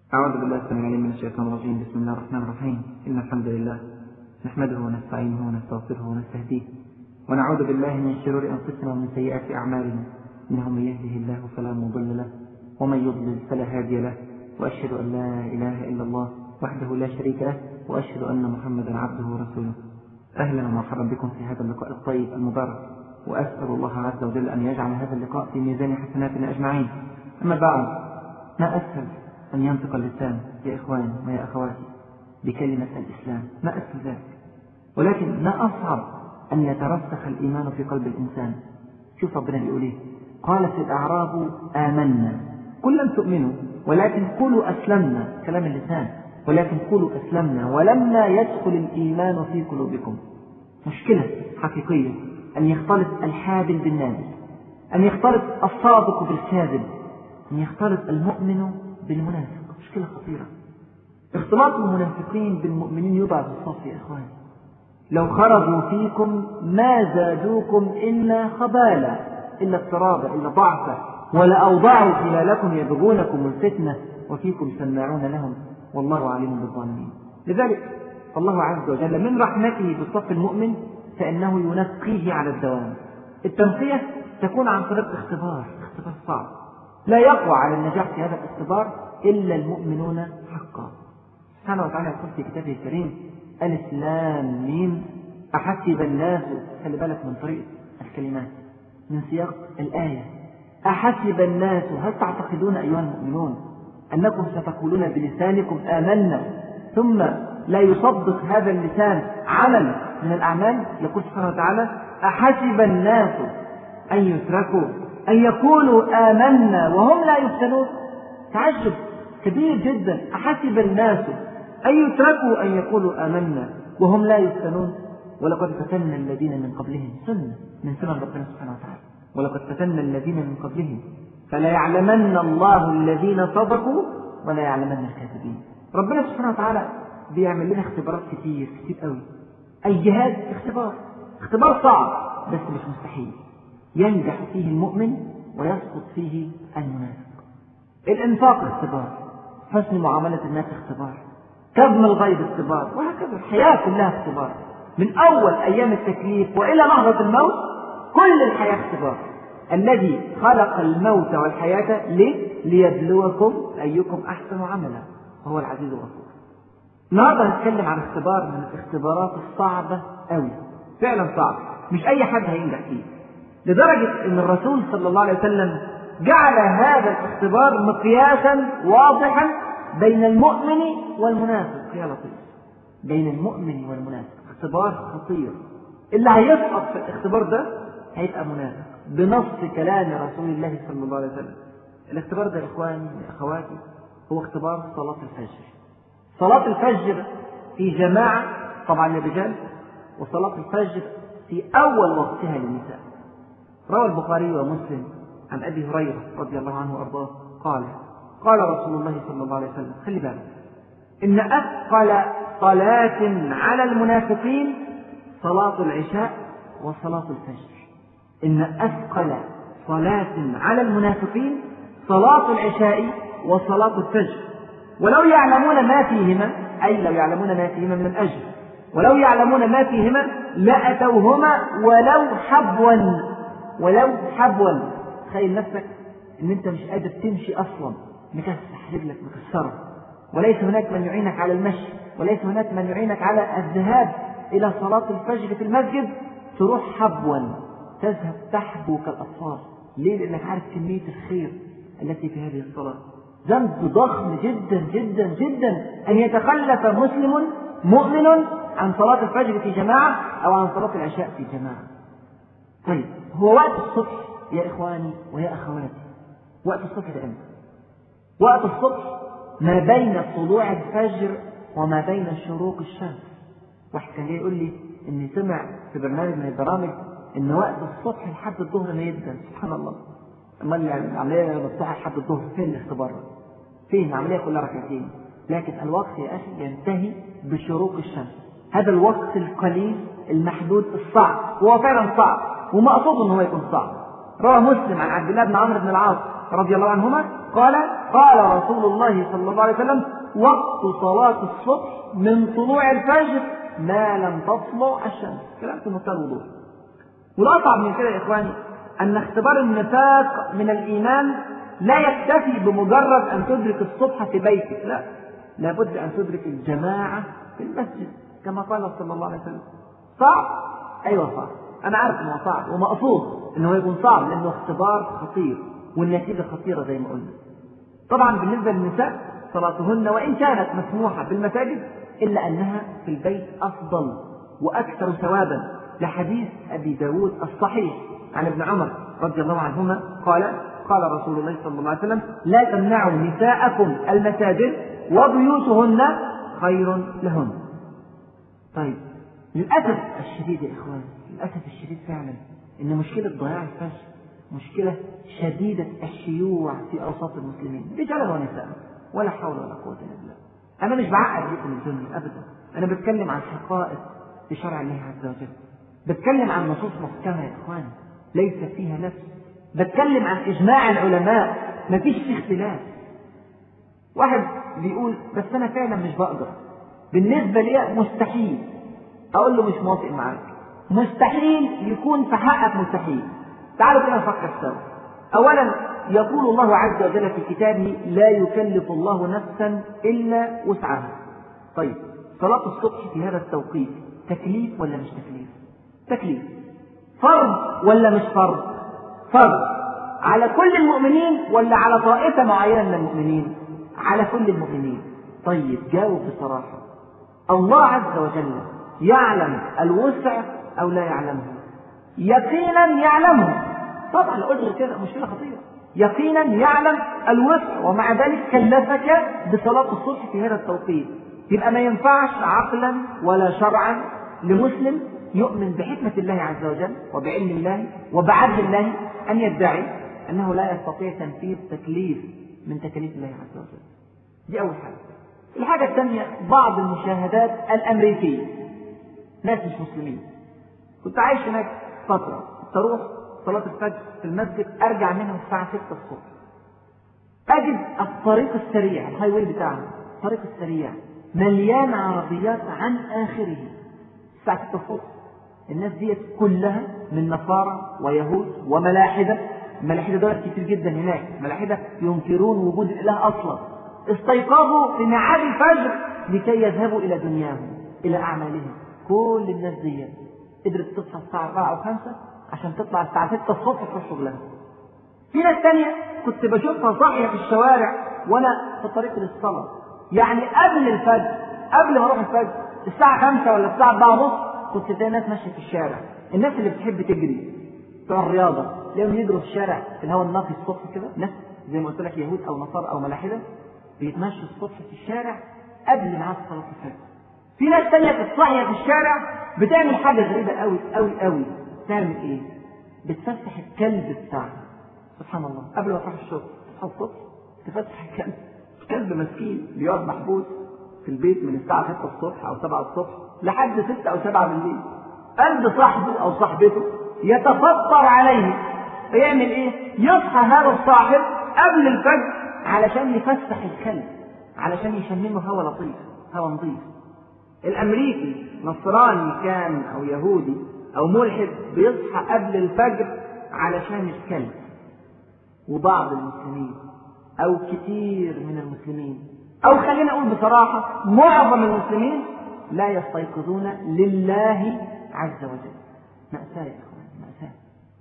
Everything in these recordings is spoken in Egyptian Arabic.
أعوذ بالله السميع العليم من الشيطان الرجيم بسم الله الرحمن الرحيم إن الحمد لله نحمده ونستعينه ونستغفره ونستهديه ونعوذ بالله من شرور أنفسنا ومن سيئات أعمالنا إنه من يهده الله فلا مضل له ومن يضلل فلا هادي له وأشهد أن لا إله إلا الله وحده لا شريك له وأشهد أن محمدا عبده ورسوله أهلا ومرحبا بكم في هذا اللقاء الطيب المبارك وأسأل الله عز وجل أن يجعل هذا اللقاء في ميزان حسناتنا أجمعين أما بعد ما أسهل أن ينطق اللسان يا إخواني ويا أخواتي بكلمة الإسلام ما أسهل ذلك ولكن ما أصعب أن يترسخ الإيمان في قلب الإنسان شوف ربنا بيقول إيه قالت الأعراب آمنا قل لم تؤمنوا ولكن قولوا أسلمنا كلام اللسان ولكن قولوا أسلمنا ولما يدخل الإيمان في قلوبكم مشكلة حقيقية أن يختلط الحابل بالنابل أن يختلط الصادق بالكاذب أن يختلط المؤمن بالمنافق مشكلة خطيرة اختلاط المنافقين بالمؤمنين يضع في الصف يا إخواني لو خرجوا فيكم ما زادوكم إلا خبالا إلا اضطرابا إلا ضعفا ولأوضعوا خلالكم يبغونكم الفتنة وفيكم سماعون لهم والله عليم بالظالمين لذلك الله عز وجل من رحمته بالصف المؤمن فإنه ينقيه على الدوام التنقية تكون عن طريق اختبار اختبار صعب لا يقوى على النجاح في هذا الاختبار إلا المؤمنون حقا سبحانه وتعالى يقول في كتابه الكريم ألف لام ميم أحسب الناس خلي بالك من طريقة الكلمات من سياق الآية أحسب الناس هل تعتقدون أيها المؤمنون أنكم ستقولون بلسانكم آمنا ثم لا يصدق هذا اللسان عمل من الأعمال يقول سبحانه وتعالى أحسب الناس أن يتركوا أن يقولوا آمنا وهم لا يفتنون تعجب كبير جدا أحسب الناس أن يتركوا أن يقولوا آمنا وهم لا يفتنون ولقد فتنا الذين من قبلهم سنة من سنن ربنا سبحانه وتعالى ولقد فتنا الذين من قبلهم فلا يعلمن الله الذين صدقوا ولا يعلمن الكاذبين ربنا سبحانه وتعالى بيعمل لنا اختبارات كتير كتير قوي الجهاد اختبار اختبار صعب بس مش مستحيل ينجح فيه المؤمن ويسقط فيه المنافق الانفاق اختبار حسن معاملة الناس اختبار كظم الغيظ اختبار وهكذا الحياة كلها اختبار من أول أيام التكليف وإلى لحظة الموت كل الحياة اختبار الذي خلق الموت والحياة ليه؟ ليبلوكم أيكم أحسن عملا وهو العزيز الغفور النهارده هنتكلم عن اختبار من الاختبارات الصعبة قوي فعلا صعب مش أي حد هينجح فيه لدرجة أن الرسول صلى الله عليه وسلم جعل هذا الاختبار مقياسا واضحا بين المؤمن والمنافق يا لطيف بين المؤمن والمنافق اختبار خطير اللي هيسقط في الاختبار ده هيبقى منافق بنص كلام رسول الله صلى الله عليه وسلم الاختبار ده يا اخواني يا اخواتي هو اختبار صلاة الفجر صلاة الفجر في جماعة طبعا للرجال وصلاة الفجر في أول وقتها للنساء روى البخاري ومسلم عن أبي هريرة رضي الله عنه وأرضاه قال قال رسول الله صلى الله عليه وسلم خلي بالك إن أثقل صلاة على المنافقين صلاة العشاء وصلاة الفجر إن أثقل صلاة على المنافقين صلاة العشاء وصلاة الفجر ولو يعلمون ما فيهما أي لو يعلمون ما فيهما من أجر ولو يعلمون ما فيهما لأتوهما ولو حبوا ولو حبوا تخيل نفسك ان انت مش قادر تمشي اصلا مكسح رجلك مكسره وليس هناك من يعينك على المشي وليس هناك من يعينك على الذهاب الى صلاة الفجر في المسجد تروح حبوا تذهب تحبو كالاطفال ليه لانك عارف كمية الخير التي في هذه الصلاة ذنب ضخم جدا جدا جدا ان يتخلف مسلم مؤمن عن صلاة الفجر في جماعة او عن صلاة العشاء في جماعة طيب هو وقت الصبح يا إخواني ويا أخواتي وقت الصبح ده إمتى؟ وقت الصبح ما بين طلوع الفجر وما بين شروق الشمس واحد كان يقول لي إني سمع في برنامج من البرامج إن وقت الصبح لحد الظهر ما يبدأ سبحان الله أمال يعني العملية مفتوحة لحد الظهر فين الاختبار؟ فين العملية كلها ركعتين لكن الوقت يا أخي ينتهي بشروق الشمس هذا الوقت القليل المحدود الصعب وهو فعلا صعب ومقصود ان هو يكون صعب روى مسلم عن عبد الله بن عمرو بن العاص رضي الله عنهما قال قال رسول الله صلى الله عليه وسلم وقت صلاة الصبح من طلوع الفجر ما لم تطلع الشمس كلام في منتهى الوضوح والأصعب من كده يا إخواني أن اختبار النفاق من الإيمان لا يكتفي بمجرد أن تدرك الصبح في بيتك لا لابد أن تدرك الجماعة في المسجد كما قال صلى الله عليه وسلم صعب أيوة صعب أنا عارف إنه صعب ومقصود إنه يكون صعب لأنه اختبار خطير والنتيجة خطيرة زي ما قلنا طبعا بالنسبة للنساء صلاتهن وإن كانت مسموحة في المساجد إلا أنها في البيت أفضل وأكثر ثوابا لحديث أبي داود الصحيح عن ابن عمر رضي الله عنهما قال قال رسول الله صلى الله عليه وسلم لا تمنعوا نساءكم المساجد وبيوتهن خير لهن طيب للأسف الشديد يا إخوان للأسف الشديد فعلا إن مشكلة ضياع الفجر مشكلة شديدة الشيوع في أوساط المسلمين رجالا ونساء ولا حول ولا قوة إلا بالله أنا مش بعقد بكم الدنيا أبدا أنا بتكلم عن حقائق في شرع الله عز وجل بتكلم عن نصوص محكمة يا إخواني ليس فيها نفس بتكلم عن إجماع العلماء مفيش فيه اختلاف واحد بيقول بس أنا فعلا مش بقدر بالنسبة لي مستحيل أقول له مش موافق معاك مستحيل يكون في حقك مستحيل تعالوا كده نفكر سوا أولا يقول الله عز وجل في كتابه لا يكلف الله نفسا إلا وسعها طيب صلاة الصبح في هذا التوقيت تكليف ولا مش تكليف تكليف فرض ولا مش فرض فرض على كل المؤمنين ولا على طائفة معينة من المؤمنين على كل المؤمنين طيب جاوب بصراحة الله عز وجل يعلم الوسع أو لا يعلمه يقينا يعلمه طبعا لو قلت كده مشكلة خطيرة يقينا يعلم الوسع ومع ذلك كلفك بصلاة الصبح في هذا التوقيت يبقى ما ينفعش عقلا ولا شرعا لمسلم يؤمن بحكمة الله عز وجل وبعلم الله وبعدل الله أن يدعي أنه لا يستطيع تنفيذ تكليف من تكاليف الله عز وجل دي أول حاجة الحاجة الثانية بعض المشاهدات الأمريكية ناس مش مسلمين كنت عايش هناك فترة تروح صلاة الفجر في المسجد أرجع منها الساعة 6 الصبح أجد الطريق السريع الهاي واي بتاعنا الطريق السريع مليان عربيات عن آخره الساعة 6 الصبح الناس ديت كلها من نصارى ويهود وملاحدة الملاحدة دول كتير جدا هناك ملاحدة ينكرون وجود الإله أصلا استيقظوا في ميعاد الفجر لكي يذهبوا إلى دنياهم إلى أعمالهم كل الناس ديت قدرت تصحى الساعة 4 أو 5 عشان تطلع الساعة 6 الصبح تروح شغلها. في ناس تانية كنت بشوفها صاحية في الشوارع وأنا في طريق للصلاة. يعني قبل الفجر قبل ما أروح الفجر الساعة 5 ولا الساعة 4 ونص كنت تلاقي ناس ماشية في الشارع. الناس اللي بتحب تجري بتوع الرياضة تلاقيهم يجروا في الشارع في الهواء النقي الصبح كده ناس زي ما قلت لك يهود أو نصارى أو ملاحدة بيتمشوا الصبح في الشارع قبل ميعاد صلاة الفجر. في ناس تانية كانت صاحية في الشارع بتعمل حاجة غريبة قوي قوي قوي تعمل ايه؟ بتفتح الكلب بتاعها سبحان الله قبل ما تروح الشغل تصحى الصبح تفتح الكلب كلب مسكين بيقعد محبوس في البيت من الساعة 6 الصبح أو 7 الصبح لحد 6 أو 7 بالليل قلب صاحبه أو صاحبته يتفطر عليه فيعمل إيه؟ يصحى هذا الصاحب قبل الفجر علشان يفسح الكلب علشان يشممه هوا لطيف هوا نظيف الامريكي نصراني كان او يهودي او ملحد بيصحى قبل الفجر علشان الكلب وبعض المسلمين او كتير من المسلمين او خلينا اقول بصراحه معظم المسلمين لا يستيقظون لله عز وجل مأساة يا اخوان مأساة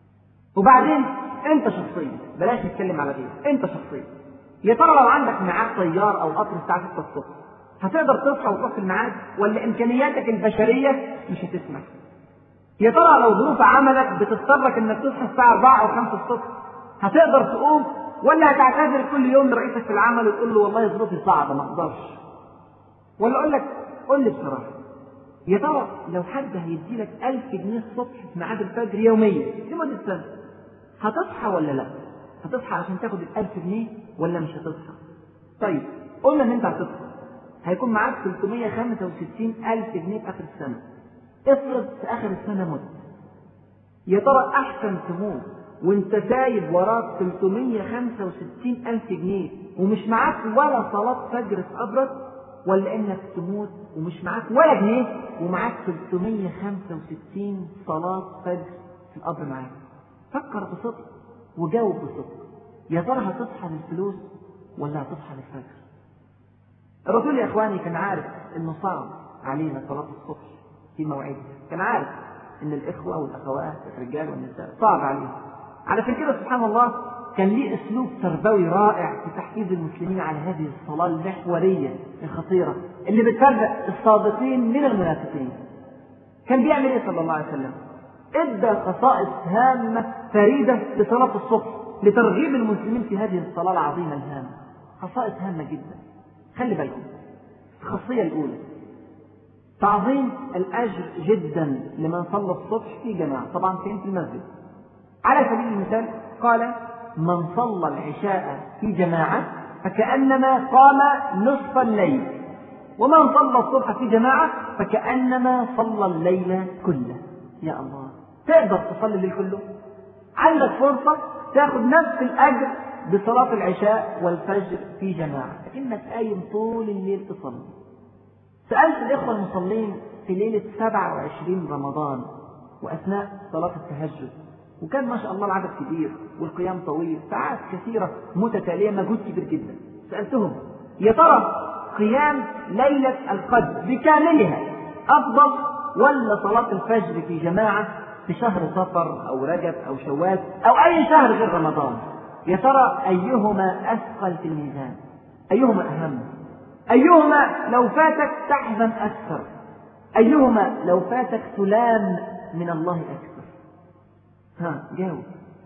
وبعدين انت شخصيا بلاش نتكلم على غيرك انت شخصيا يا ترى لو عندك ميعاد طيار او قطر الساعه 6 الصبح هتقدر تصحى وتروح في الميعاد ولا امكانياتك البشريه مش هتسمح يا ترى لو ظروف عملك بتضطرك انك تصحى الساعه 4 او 5 الصبح هتقدر تقوم ولا هتعتذر كل يوم لرئيسك في العمل وتقول له والله ظروفي صعبه ما اقدرش ولا اقول لك قول لي بصراحه يا ترى لو حد هيدي لك 1000 جنيه الصبح في ميعاد الفجر يوميا لمده سنه هتصحى ولا لا؟ هتصحى عشان تاخد ال 1000 جنيه ولا مش هتصحى؟ طيب قلنا ان انت هتصحى هيكون معاك 365 ألف جنيه في آخر السنة افرض في آخر السنة مت يا ترى أحسن تموت وانت سايب وراك 365 ألف جنيه ومش معاك ولا صلاة فجر في قبرك ولا انك تموت ومش معاك ولا جنيه ومعاك 365 صلاة فجر في القبر معاك فكر بصدق وجاوب بصدق يا ترى هتصحى للفلوس ولا هتصحى للفجر الرسول يا اخواني كان عارف انه صعب علينا صلاة الصبح في موعدها كان عارف ان الاخوة والاخوات الرجال والنساء صعب عليهم علشان كده سبحان الله كان ليه اسلوب تربوي رائع في تحفيز المسلمين على هذه الصلاة المحورية الخطيرة اللي بتفرق الصادقين من المنافقين كان بيعمل ايه صلى الله عليه وسلم ادى خصائص هامة فريدة لصلاة الصبح لترغيب المسلمين في هذه الصلاة العظيمة الهامة خصائص هامة جدا خلي بالكم الخاصية الأولى تعظيم الأجر جدا لمن صلى الصبح في جماعة طبعا فين في المسجد على سبيل المثال قال من صلى العشاء في جماعة فكأنما قام نصف الليل ومن صلى الصبح في جماعة فكأنما صلى الليل كله يا الله تقدر تصلي الليل كله عندك فرصة تاخذ نفس الأجر بصلاة العشاء والفجر في جماعة لكنك قايم طول الليل تصلي سألت الإخوة المصلين في ليلة 27 رمضان وأثناء صلاة التهجد وكان ما شاء الله العدد كبير والقيام طويل ساعات كثيرة متتالية مجهود كبير جدا سألتهم يا ترى قيام ليلة القدر بكاملها أفضل ولا صلاة الفجر في جماعة في شهر صفر أو رجب أو شوال أو أي شهر غير رمضان يا ترى أيهما أثقل في الميزان أيهما أهم أيهما لو فاتك تحزن أكثر أيهما لو فاتك تلام من الله أكثر ها جاوب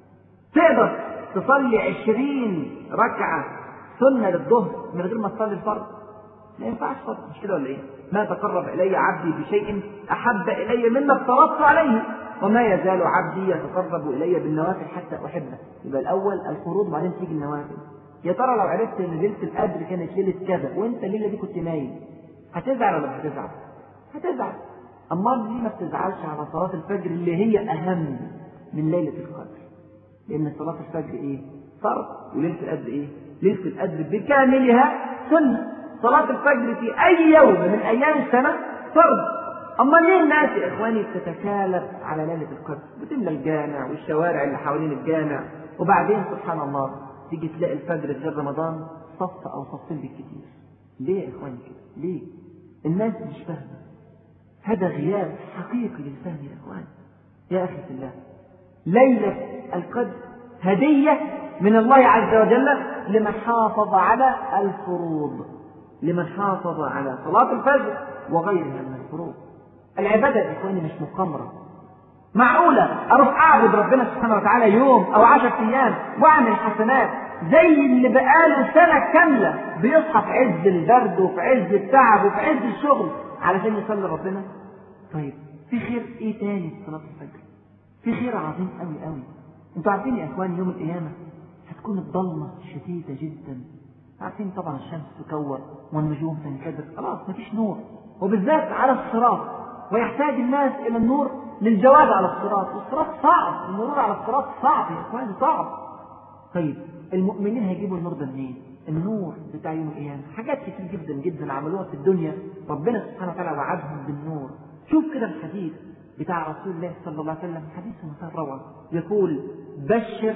تقدر تصلي عشرين ركعة سنة للظهر من غير ما تصلي الفرض ما ينفعش فرض مش كده ولا ايه؟ ما تقرب الي عبدي بشيء احب الي مما افترضت عليه وما يزال عبدي يتقرب الي بالنوافل حتى احبه يبقى الاول الفروض وبعدين تيجي النوافل يا ترى لو عرفت ان ليله القدر كانت ليله كذا وانت الليله دي كنت نايم هتزعل ولا مش هتزعل؟ هتزعل امال ليه ما بتزعلش على صلاه الفجر اللي هي اهم من ليله القدر؟ لان صلاه الفجر ايه؟ فرض وليله القدر ايه؟ ليله القدر بكاملها سنه صلاة الفجر في أي يوم من أيام السنة فرض أما ليه الناس يا إخواني بتتكالب على ليلة القدر بتملى الجامع والشوارع اللي حوالين الجامع وبعدين سبحان الله تيجي تلاقي الفجر غير رمضان صف أو صفين بالكثير ليه يا إخواني كده ليه الناس مش فاهمة هذا غياب حقيقي للفهم يا إخوان يا أخي في الله ليلة القدر هدية من الله عز وجل لمن حافظ على الفروض لمن حافظ على صلاة الفجر وغيرها من الفروض. العبادة يا إخواني مش مقامرة. معقولة أروح أعبد ربنا سبحانه وتعالى يوم أو عشرة أيام وأعمل حسنات زي اللي بقاله سنة كاملة بيصحى في عز البرد وفي عز التعب وفي عز الشغل علشان يصلي ربنا؟ طيب في خير إيه تاني في صلاة الفجر؟ في خير عظيم أوي أوي. أنتوا عارفين يا إخواني يوم القيامة هتكون الضلمة شديدة جدا عارفين طبعا الشمس تكور والنجوم تنكدر خلاص مفيش نور وبالذات على الصراط ويحتاج الناس الى النور للجواز على الصراط والصراط صعب المرور على الصراط صعب يا اخواني صعب طيب المؤمنين هيجيبوا النور ده منين؟ النور بتاع يوم القيامة حاجات كتير جدا جدا عملوها في الدنيا ربنا سبحانه وتعالى وعدهم بالنور شوف كده الحديث بتاع رسول الله صلى الله عليه وسلم حديث مثال روعة يقول بشر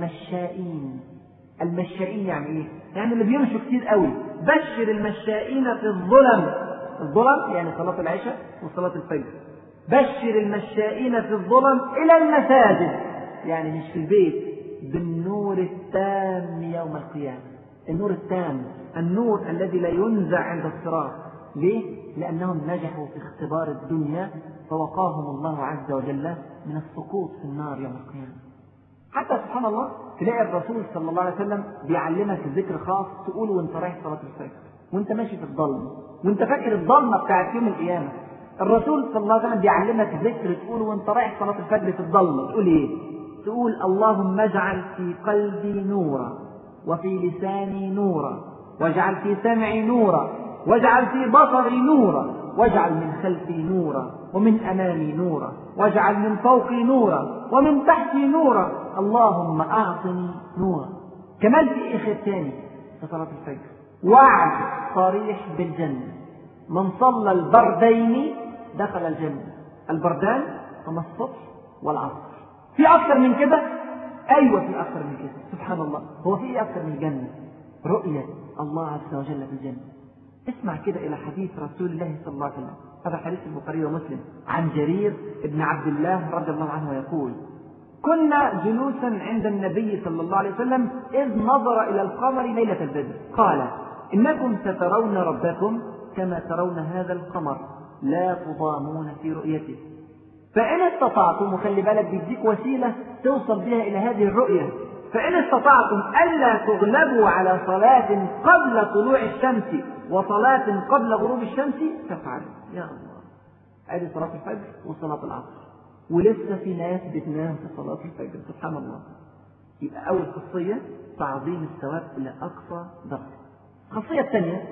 المشائين المشائين يعني ايه؟ يعني اللي بيمشوا كتير قوي بشر المشائين في الظلم الظلم يعني صلاة العشاء وصلاة الفجر بشر المشائين في الظلم إلى المساجد يعني مش في البيت بالنور التام يوم القيامة النور التام النور الذي لا ينزع عند الصراط ليه؟ لأنهم نجحوا في اختبار الدنيا فوقاهم الله عز وجل من السقوط في النار يوم القيامة حتى سبحان الله تلاقي الرسول صلى الله عليه وسلم بيعلمك ذكر خاص تقوله وانت رايح صلاه الفجر وانت ماشي في الضلمه وانت فاكر الضلمه بتاعت يوم القيامه الرسول صلى الله عليه وسلم بيعلمك ذكر تقوله وانت رايح صلاه الفجر في الضلمه تقول ايه؟ تقول اللهم اجعل في قلبي نورا وفي لساني نورا واجعل في سمعي نورا واجعل في بصري نورا واجعل من خلفي نورا ومن امامي نورا واجعل من فوقي نورا ومن تحتي نورا اللهم أعطني نورا كمان في إيه خير تاني في صلاة الفجر وعد صريح بالجنة من صلى البردين دخل الجنة البردان هما الصبح والعصر في أكثر من كده أيوة في أكثر من كده سبحان الله هو في إيه أكثر من الجنة رؤية الله عز وجل في الجنة اسمع كده إلى حديث رسول الله صلى الله عليه وسلم هذا حديث البخاري ومسلم عن جرير بن عبد الله رضي الله عنه يقول كنا جلوسا عند النبي صلى الله عليه وسلم إذ نظر إلى القمر ليلة البدر قال إنكم سترون ربكم كما ترون هذا القمر لا تضامون في رؤيته فإن استطعتم وخلي بالك بيديك وسيلة توصل بها إلى هذه الرؤية فإن استطعتم ألا تغلبوا على صلاة قبل طلوع الشمس وصلاة قبل غروب الشمس فافعلوا يا الله ادي صلاة الفجر وصلاة العصر ولسه في ناس بتنام في صلاة الفجر سبحان الله يبقى أول خاصية تعظيم الثواب إلى أقصى درجة الخاصية الثانية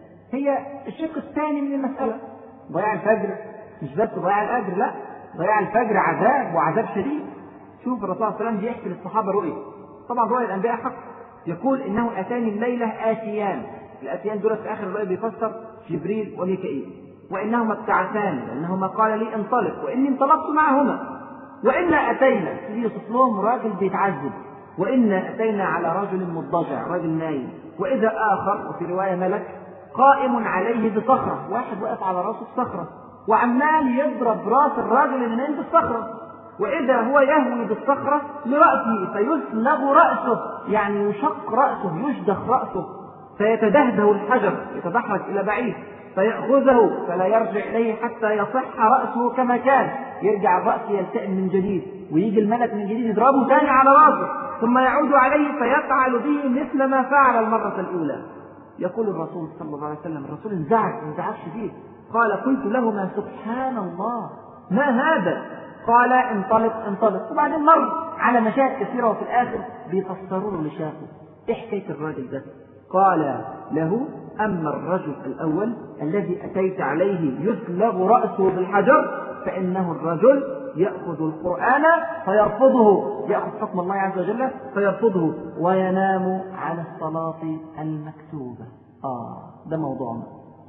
هي الشق الثاني من المسألة ضياع الفجر مش بس ضياع الأجر لا ضياع الفجر عذاب وعذاب شديد شوف الرسول صلى الله عليه وسلم بيحكي للصحابة رؤية طبعا رؤيا الأنبياء حق يقول إنه أتاني الليلة آتيان الآتيان دول في آخر الرؤيا بيفسر جبريل وميكائيل وإنهما ابتعثان لأنهما قال لي انطلق وإني انطلقت معهما وإنا أتينا يوصف لهم راجل بيتعذب وإنا أتينا على رجل مضطجع رجل نايم وإذا آخر وفي رواية ملك قائم عليه بصخرة واحد واقف على راسه بصخرة وعمال يضرب راس الراجل اللي نايم بالصخرة وإذا هو يهوي بالصخرة لرأسه فيسلغ رأسه يعني يشق رأسه يشدخ رأسه فيتدهده الحجر يتدحرج إلى بعيد فيأخذه فلا يرجع إليه حتى يصح رأسه كما كان يرجع الرأس يلتئم من جديد ويجي الملك من جديد يضربه ثاني على رأسه ثم يعود عليه فيفعل به مثل ما فعل المرة الأولى يقول الرسول صلى الله عليه وسلم الرسول انزعج انزعاج شديد قال قلت لهما سبحان الله ما هذا قال انطلق انطلق وبعدين مر على مشاهد كثيرة وفي الآخر بيفسروا له اللي شافه ايه حكاية الراجل ده قال له أما الرجل الأول الذي أتيت عليه يسلغ رأسه بالحجر فإنه الرجل يأخذ القرآن فيرفضه يأخذ حكم الله عز وجل فيرفضه وينام على الصلاة المكتوبة آه ده موضوعنا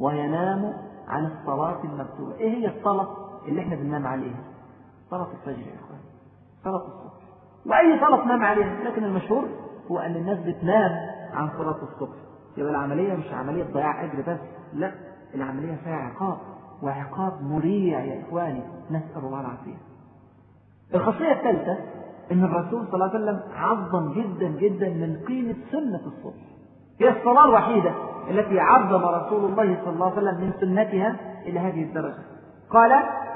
وينام على الصلاة المكتوبة إيه هي الصلاة اللي إحنا بننام عليها صلاة الفجر يا إخوان صلاة الصبح وأي صلاة تنام عليها لكن المشهور هو أن الناس بتنام عن صلاة الصبح يبقى العملية مش عملية ضياع أجر بس لا العملية فيها عقاب وعقاب مريع يا إخواني نسأل الله العافية الخاصية الثالثة أن الرسول صلى الله عليه وسلم عظم جدا جدا من قيمة سنة الصبح هي الصلاة الوحيدة التي عظم رسول الله صلى الله عليه وسلم من سنتها إلى هذه الدرجة قال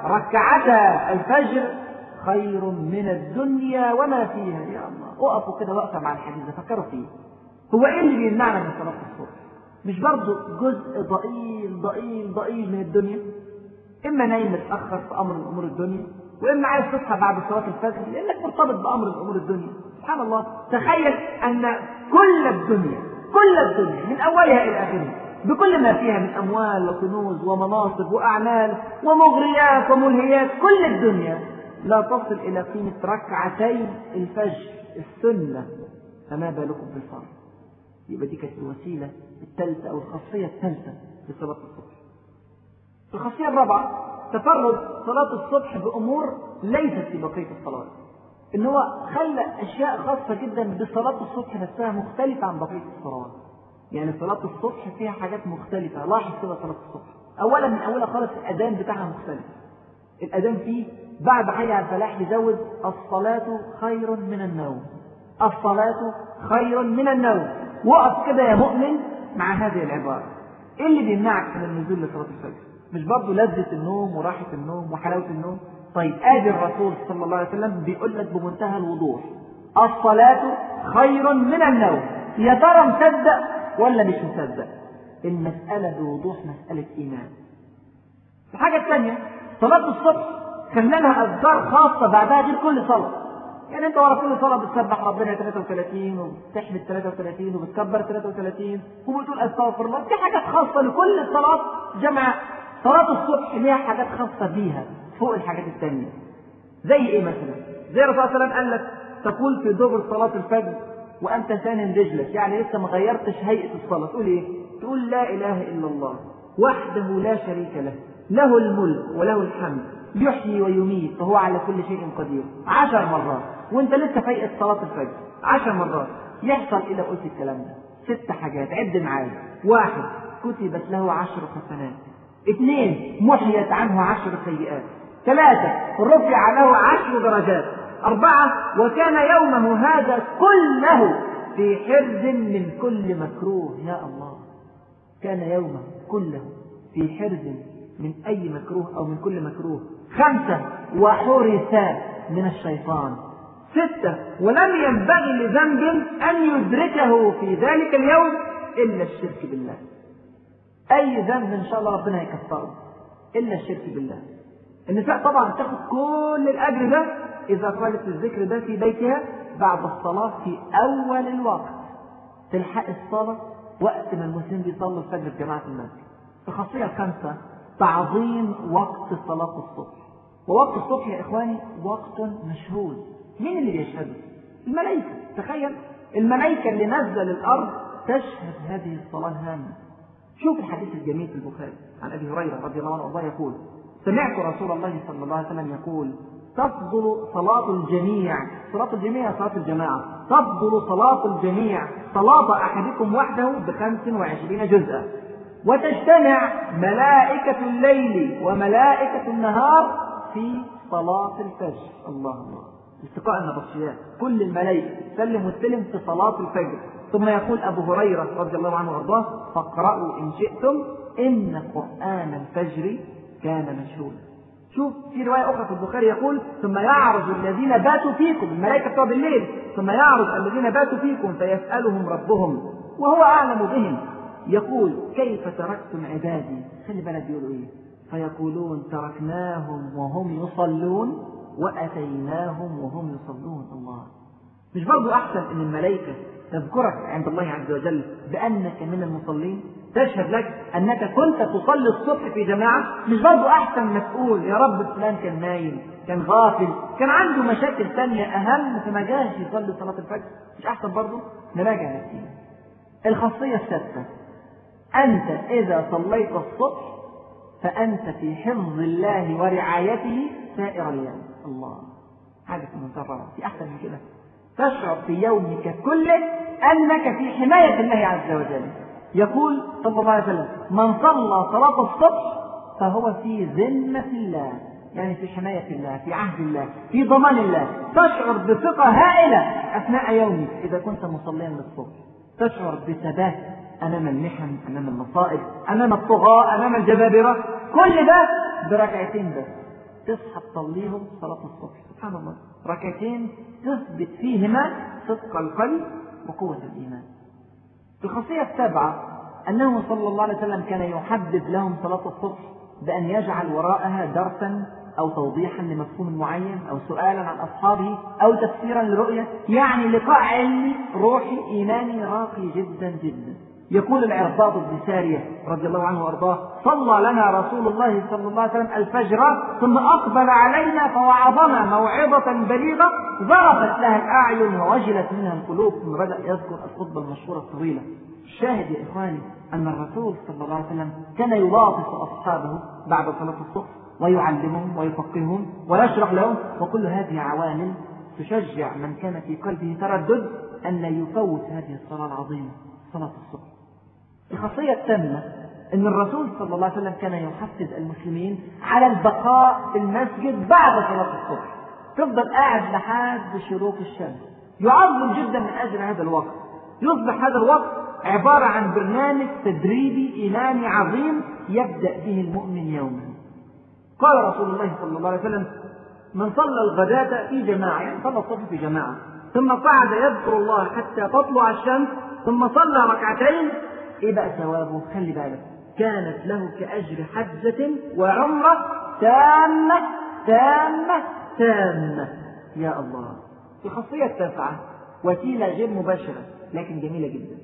ركعتا الفجر خير من الدنيا وما فيها يا الله اقفوا كده وقفة مع الحديث ده فكروا فيه هو ايه اللي بيمنعنا من صلاة الصبح مش برضه جزء ضئيل ضئيل ضئيل من الدنيا اما نايم متاخر في امر من امور الدنيا واما عايز تصحى بعد صلاه الفجر لانك مرتبط بامر من امور الدنيا سبحان الله تخيل ان كل الدنيا كل الدنيا من اولها الى اخرها بكل ما فيها من اموال وكنوز ومناصب واعمال ومغريات وملهيات كل الدنيا لا تصل الى قيمه ركعتي الفجر السنه فما بالكم بالفرض يبقى دي كانت الوسيله الثالثه او الخاصيه الثالثه لصلاه الصبح الخاصية الرابعة تفرد صلاة الصبح بأمور ليست في بقية الصلوات. إن هو خلى أشياء خاصة جدا بصلاة الصبح نفسها مختلفة عن بقية الصلوات. يعني صلاة الصبح فيها حاجات مختلفة، لاحظ كده صلاة الصبح. أولا من أولها خالص الأذان بتاعها مختلف. الأذان فيه بعد حي على الفلاح يزود الصلاة خير من النوم. الصلاة خير من النوم. وقف كده يا مؤمن مع هذه العبارة. إيه اللي بيمنعك من النزول لصلاة الفجر؟ مش برضه لذة النوم وراحة النوم وحلاوة النوم طيب ادي الرسول صلى الله عليه وسلم بيقول لك بمنتهى الوضوح الصلاة خير من النوم يا ترى مصدق ولا مش مصدق المسألة بوضوح مسألة إيمان الحاجة الثانية صلاة الصبح كان لها أذكار خاصة بعدها غير كل صلاة يعني انت ورا كل صلاه بتسبح ربنا 33 وبتحمد 33 وبتكبر 33 وبتقول استغفر الله في حاجات خاصه لكل الصلاه جمع صلاة الصبح ليها حاجات خاصة بيها فوق الحاجات التانية. زي ايه مثلا؟ زي الرسول صلى الله عليه وسلم قال لك تقول في دبر صلاة الفجر وأنت ساند رجلك يعني لسه ما غيرتش هيئة الصلاة تقول إيه؟ تقول لا إله إلا الله وحده لا شريك له له الملك وله الحمد يحيي ويميت فهو على كل شيء قدير عشر مرات وانت لسه في هيئة صلاة الفجر عشر مرات يحصل إذا قلت الكلام ده ست حاجات عد معايا واحد كتبت له عشر حسنات اثنين محيت عنه عشر سيئات ثلاثة رفع له عشر درجات أربعة وكان يومه هذا كله في حرز من كل مكروه يا الله كان يومه كله في حرز من أي مكروه أو من كل مكروه خمسة وحرس من الشيطان ستة ولم ينبغي لذنب أن يدركه في ذلك اليوم إلا الشرك بالله أي ذنب إن شاء الله ربنا يكفره إلا الشرك بالله النساء طبعا تاخد كل الأجر ده إذا قالت الذكر ده في بيتها بعد الصلاة في أول الوقت تلحق الصلاة وقت ما المسلمين بيصلوا الفجر في جماعة المسجد الخاصية الخامسة تعظيم وقت صلاة الصبح ووقت الصبح يا إخواني وقت مشهود مين اللي بيشهده؟ الملائكة تخيل الملائكة اللي نزل الأرض تشهد هذه الصلاة الهامة شوف الحديث الجميل في البخاري عن أبي هريرة رضي الله عنه وارضاه يقول سمعت رسول الله صلى الله عليه وسلم يقول تفضل صلاة الجميع صلاة الجميع صلاة الجماعة تفضل صلاة الجميع صلاة أحدكم وحده بخمس وعشرين جزءا وتجتمع ملائكة الليل وملائكة النهار في صلاة الفجر الله الله التقاء النبطشيات كل الملائكة سلم واستلم في صلاة الفجر ثم يقول أبو هريرة رضي الله عنه وأرضاه فاقرأوا إن شئتم إن قرآن الفجر كان مشهودا شوف في رواية أخرى في البخاري يقول ثم يعرض الذين باتوا فيكم الملائكة بتوع بالليل ثم يعرض الذين باتوا فيكم فيسألهم ربهم وهو أعلم بهم يقول كيف تركتم عبادي خلي بالك بيقولوا إيه فيقولون تركناهم وهم يصلون وأتيناهم وهم يصلون الله مش برضو أحسن إن الملائكة تذكرك عند الله عز وجل بأنك من المصلين تشهد لك أنك كنت تصلي الصبح في جماعة مش برضو أحسن ما تقول يا رب فلان كان نايم كان غافل كان عنده مشاكل ثانية أهم فما جاش يصلي صلاة الفجر مش أحسن برضو نراجع نفسينا الخاصية السادسة أنت إذا صليت الصبح فأنت في حفظ الله ورعايته سائر اليوم الله حاجة في منتهى في أحسن من كده تشعر في يومك كله أنك في حماية الله عز وجل يقول صلى الله عليه وسلم من صلى صلاة الصبح فهو في ذمة الله يعني في حماية الله في عهد الله في ضمان الله تشعر بثقة هائلة أثناء يومك إذا كنت مصليا للصبح تشعر بثبات أمام المحن أمام المصائب أمام الطغاة أمام الجبابرة كل ده بركعتين بس تصحى تصليهم صلاة الصبح سبحان الله ركعتين تثبت فيهما صدق القلب وقوة الإيمان الخاصية السابعة أنه صلى الله عليه وسلم كان يحدد لهم صلاة الصبح بأن يجعل وراءها درسا أو توضيحا لمفهوم معين أو سؤالا عن أصحابه أو تفسيرا لرؤية يعني لقاء علمي روحي إيماني راقي جدا جدا يقول العرباض بن سارية رضي الله عنه وأرضاه صلى لنا رسول الله صلى الله عليه وسلم الفجر ثم أقبل علينا فوعظنا موعظة بليغة ضربت لها الأعين ووجلت منها القلوب ثم بدأ يذكر الخطبة المشهورة الطويلة الشاهد يا إخواني أن الرسول صلى الله عليه وسلم كان يلاطف أصحابه بعد صلاة الصبح ويعلمهم ويفقههم ويشرح لهم وكل هذه عوامل تشجع من كان في قلبه تردد أن لا يفوت هذه الصلاة العظيمة صلاة الصبح الخاصية الثامنة أن الرسول صلى الله عليه وسلم كان يحفز المسلمين على البقاء في المسجد بعد صلاة الصبح تفضل قاعد لحد شروق الشمس يعظم جدا من أجل هذا الوقت يصبح هذا الوقت عبارة عن برنامج تدريبي إيماني عظيم يبدأ به المؤمن يوما قال رسول الله صلى الله عليه وسلم من صلى الغداة في جماعة يعني صلى الصبح في جماعة ثم قعد يذكر الله حتى تطلع الشمس ثم صلى ركعتين ايه بقى ثوابه خلي بالك كانت له كأجر حجة وعمرة تامة تامة تامة يا الله الخاصية التاسعة وسيلة غير مباشرة لكن جميلة جدا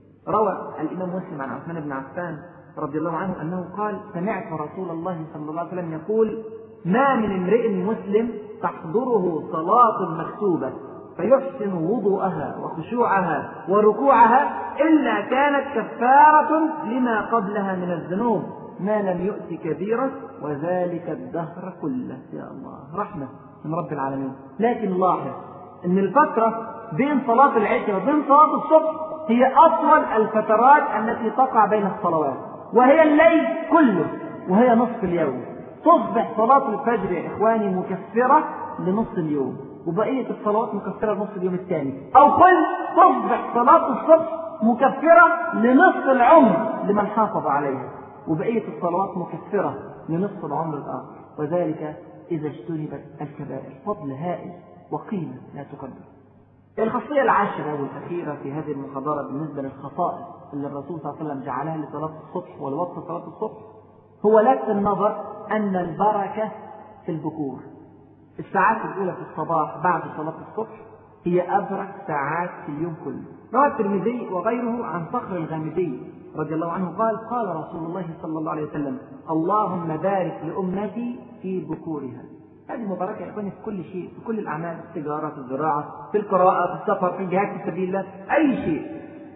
روى الإمام مسلم عن عثمان بن عفان رضي الله عنه أنه قال سمعت رسول الله صلى الله عليه وسلم يقول ما من امرئ مسلم تحضره صلاة مكتوبة فيحسن وضوءها وخشوعها وركوعها إلا كانت كفارة لما قبلها من الذنوب ما لم يؤت كبيرة وذلك الدهر كله يا الله رحمة من رب العالمين لكن لاحظ أن الفترة بين صلاة العشاء وبين صلاة الصبح هي أطول الفترات التي تقع بين الصلوات وهي الليل كله وهي نصف اليوم تصبح صلاة الفجر يا إخواني مكفرة لنصف اليوم وبقية الصلوات مكفرة لنصف اليوم الثاني أو قل تصبح صلاة الصبح مكفرة لنصف العمر لمن حافظ عليها وبقية الصلوات مكفرة لنصف العمر الآخر وذلك إذا اجتنبت الكبائر فضل هائل وقيمة لا تقدر الخاصية العاشرة والأخيرة في هذه المحاضرة بالنسبة للخصائص اللي الرسول صلى الله عليه وسلم جعلها لصلاة الصبح والوقت صلاة الصبح هو لفت النظر أن البركة في البكور الساعات الأولى في الصباح بعد صلاة الصبح هي أبرك ساعات في اليوم كله روى الترمذي وغيره عن صخر الغامدي رضي الله عنه قال قال رسول الله صلى الله عليه وسلم اللهم بارك لأمتي في بكورها هذه مباركة يا إخواني في كل شيء في كل الأعمال في التجارة في الزراعة في القراءة في السفر في الجهاد في سبيل الله أي شيء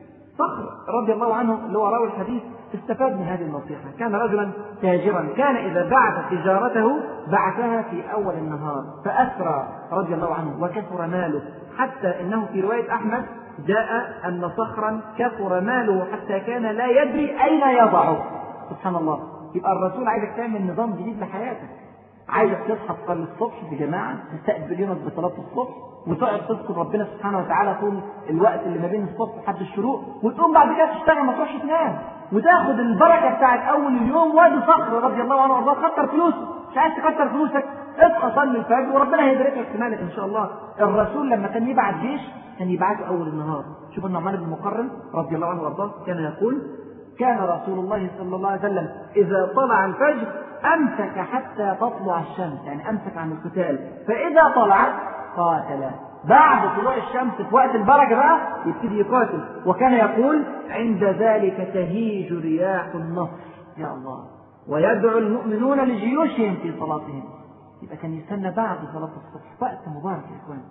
صخر رضي الله عنه اللي هو راوي الحديث استفاد من هذه النصيحة كان رجلا تاجرا كان إذا بعث تجارته بعثها في أول النهار فأسرى رضي الله عنه وكثر ماله حتى إنه في رواية أحمد جاء أن صخرا كثر ماله حتى كان لا يدري أين يضعه سبحان الله يبقى الرسول عايزك تعمل نظام جديد لحياتك عايزك تصحى تصلي الصبح في جماعة تستقبل يومك بصلاة الصبح وتقعد تذكر ربنا سبحانه وتعالى طول الوقت اللي ما بين الصبح لحد الشروق وتقوم بعد كده تشتغل ما تروحش تنام وتاخد البركة بتاعت أول اليوم وادي صخر رضي الله عنه وارضاه كتر فلوسه مش عايز تكتر فلوسك اصحى صلي الفجر وربنا هيبارك لك في مالك إن شاء الله الرسول لما كان يبعت جيش كان يبعته أول النهار شوف النعمان بن مقرن رضي الله عنه وارضاه كان يقول كان رسول الله صلى الله عليه وسلم إذا طلع الفجر أمسك حتى تطلع الشمس يعني أمسك عن القتال فإذا طلعت قاتل بعد طلوع الشمس في وقت البركة بقى يبتدي يقاتل وكان يقول عند ذلك تهيج رياح النصر يا الله ويدعو المؤمنون لجيوشهم في صلاتهم يبقى كان يستنى بعد صلاة الصبح وقت مبارك يا إخواني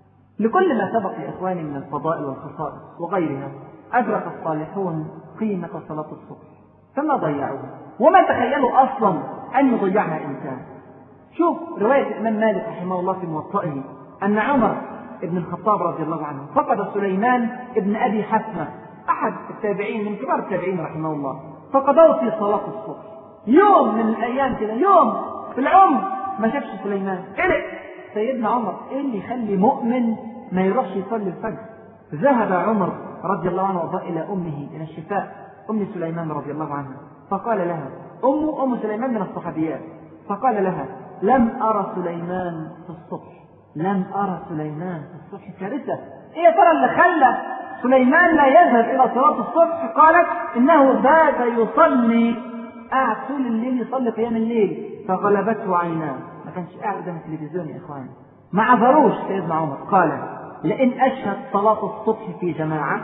لكل ما سبق يا إخواني من الفضائل والخصائص وغيرها أدرك الصالحون قيمة صلاة الصبح فما ضيعوها وما تخيلوا أصلا أن يضيعها إنسان شوف رواية الإمام مالك رحمه الله في موطئه أن عمر بن الخطاب رضي الله عنه فقد سليمان ابن أبي حسمة أحد التابعين من كبار التابعين رحمه الله فقدوه في صلاة الصبح يوم من الأيام كده يوم في العمر ما شافش سليمان قلق سيدنا عمر إيه اللي يخلي مؤمن ما يروحش يصلي الفجر ذهب عمر رضي الله عنه وارضاه إلى أمه إلى الشفاء أم سليمان رضي الله عنها فقال لها أم أم سليمان من الصحابيات فقال لها لم أرى سليمان في الصبح لم أرى سليمان في الصبح كارثة إيه يا ترى اللي خلى سليمان لا يذهب إلى صلاة الصبح قالت إنه بات يصلي قاعد طول الليل يصلي قيام الليل فغلبته عيناه ما كانش قاعد قدام التلفزيون يا إخواني ما عذروش سيدنا عمر قال لئن أشهد صلاة الصبح في جماعة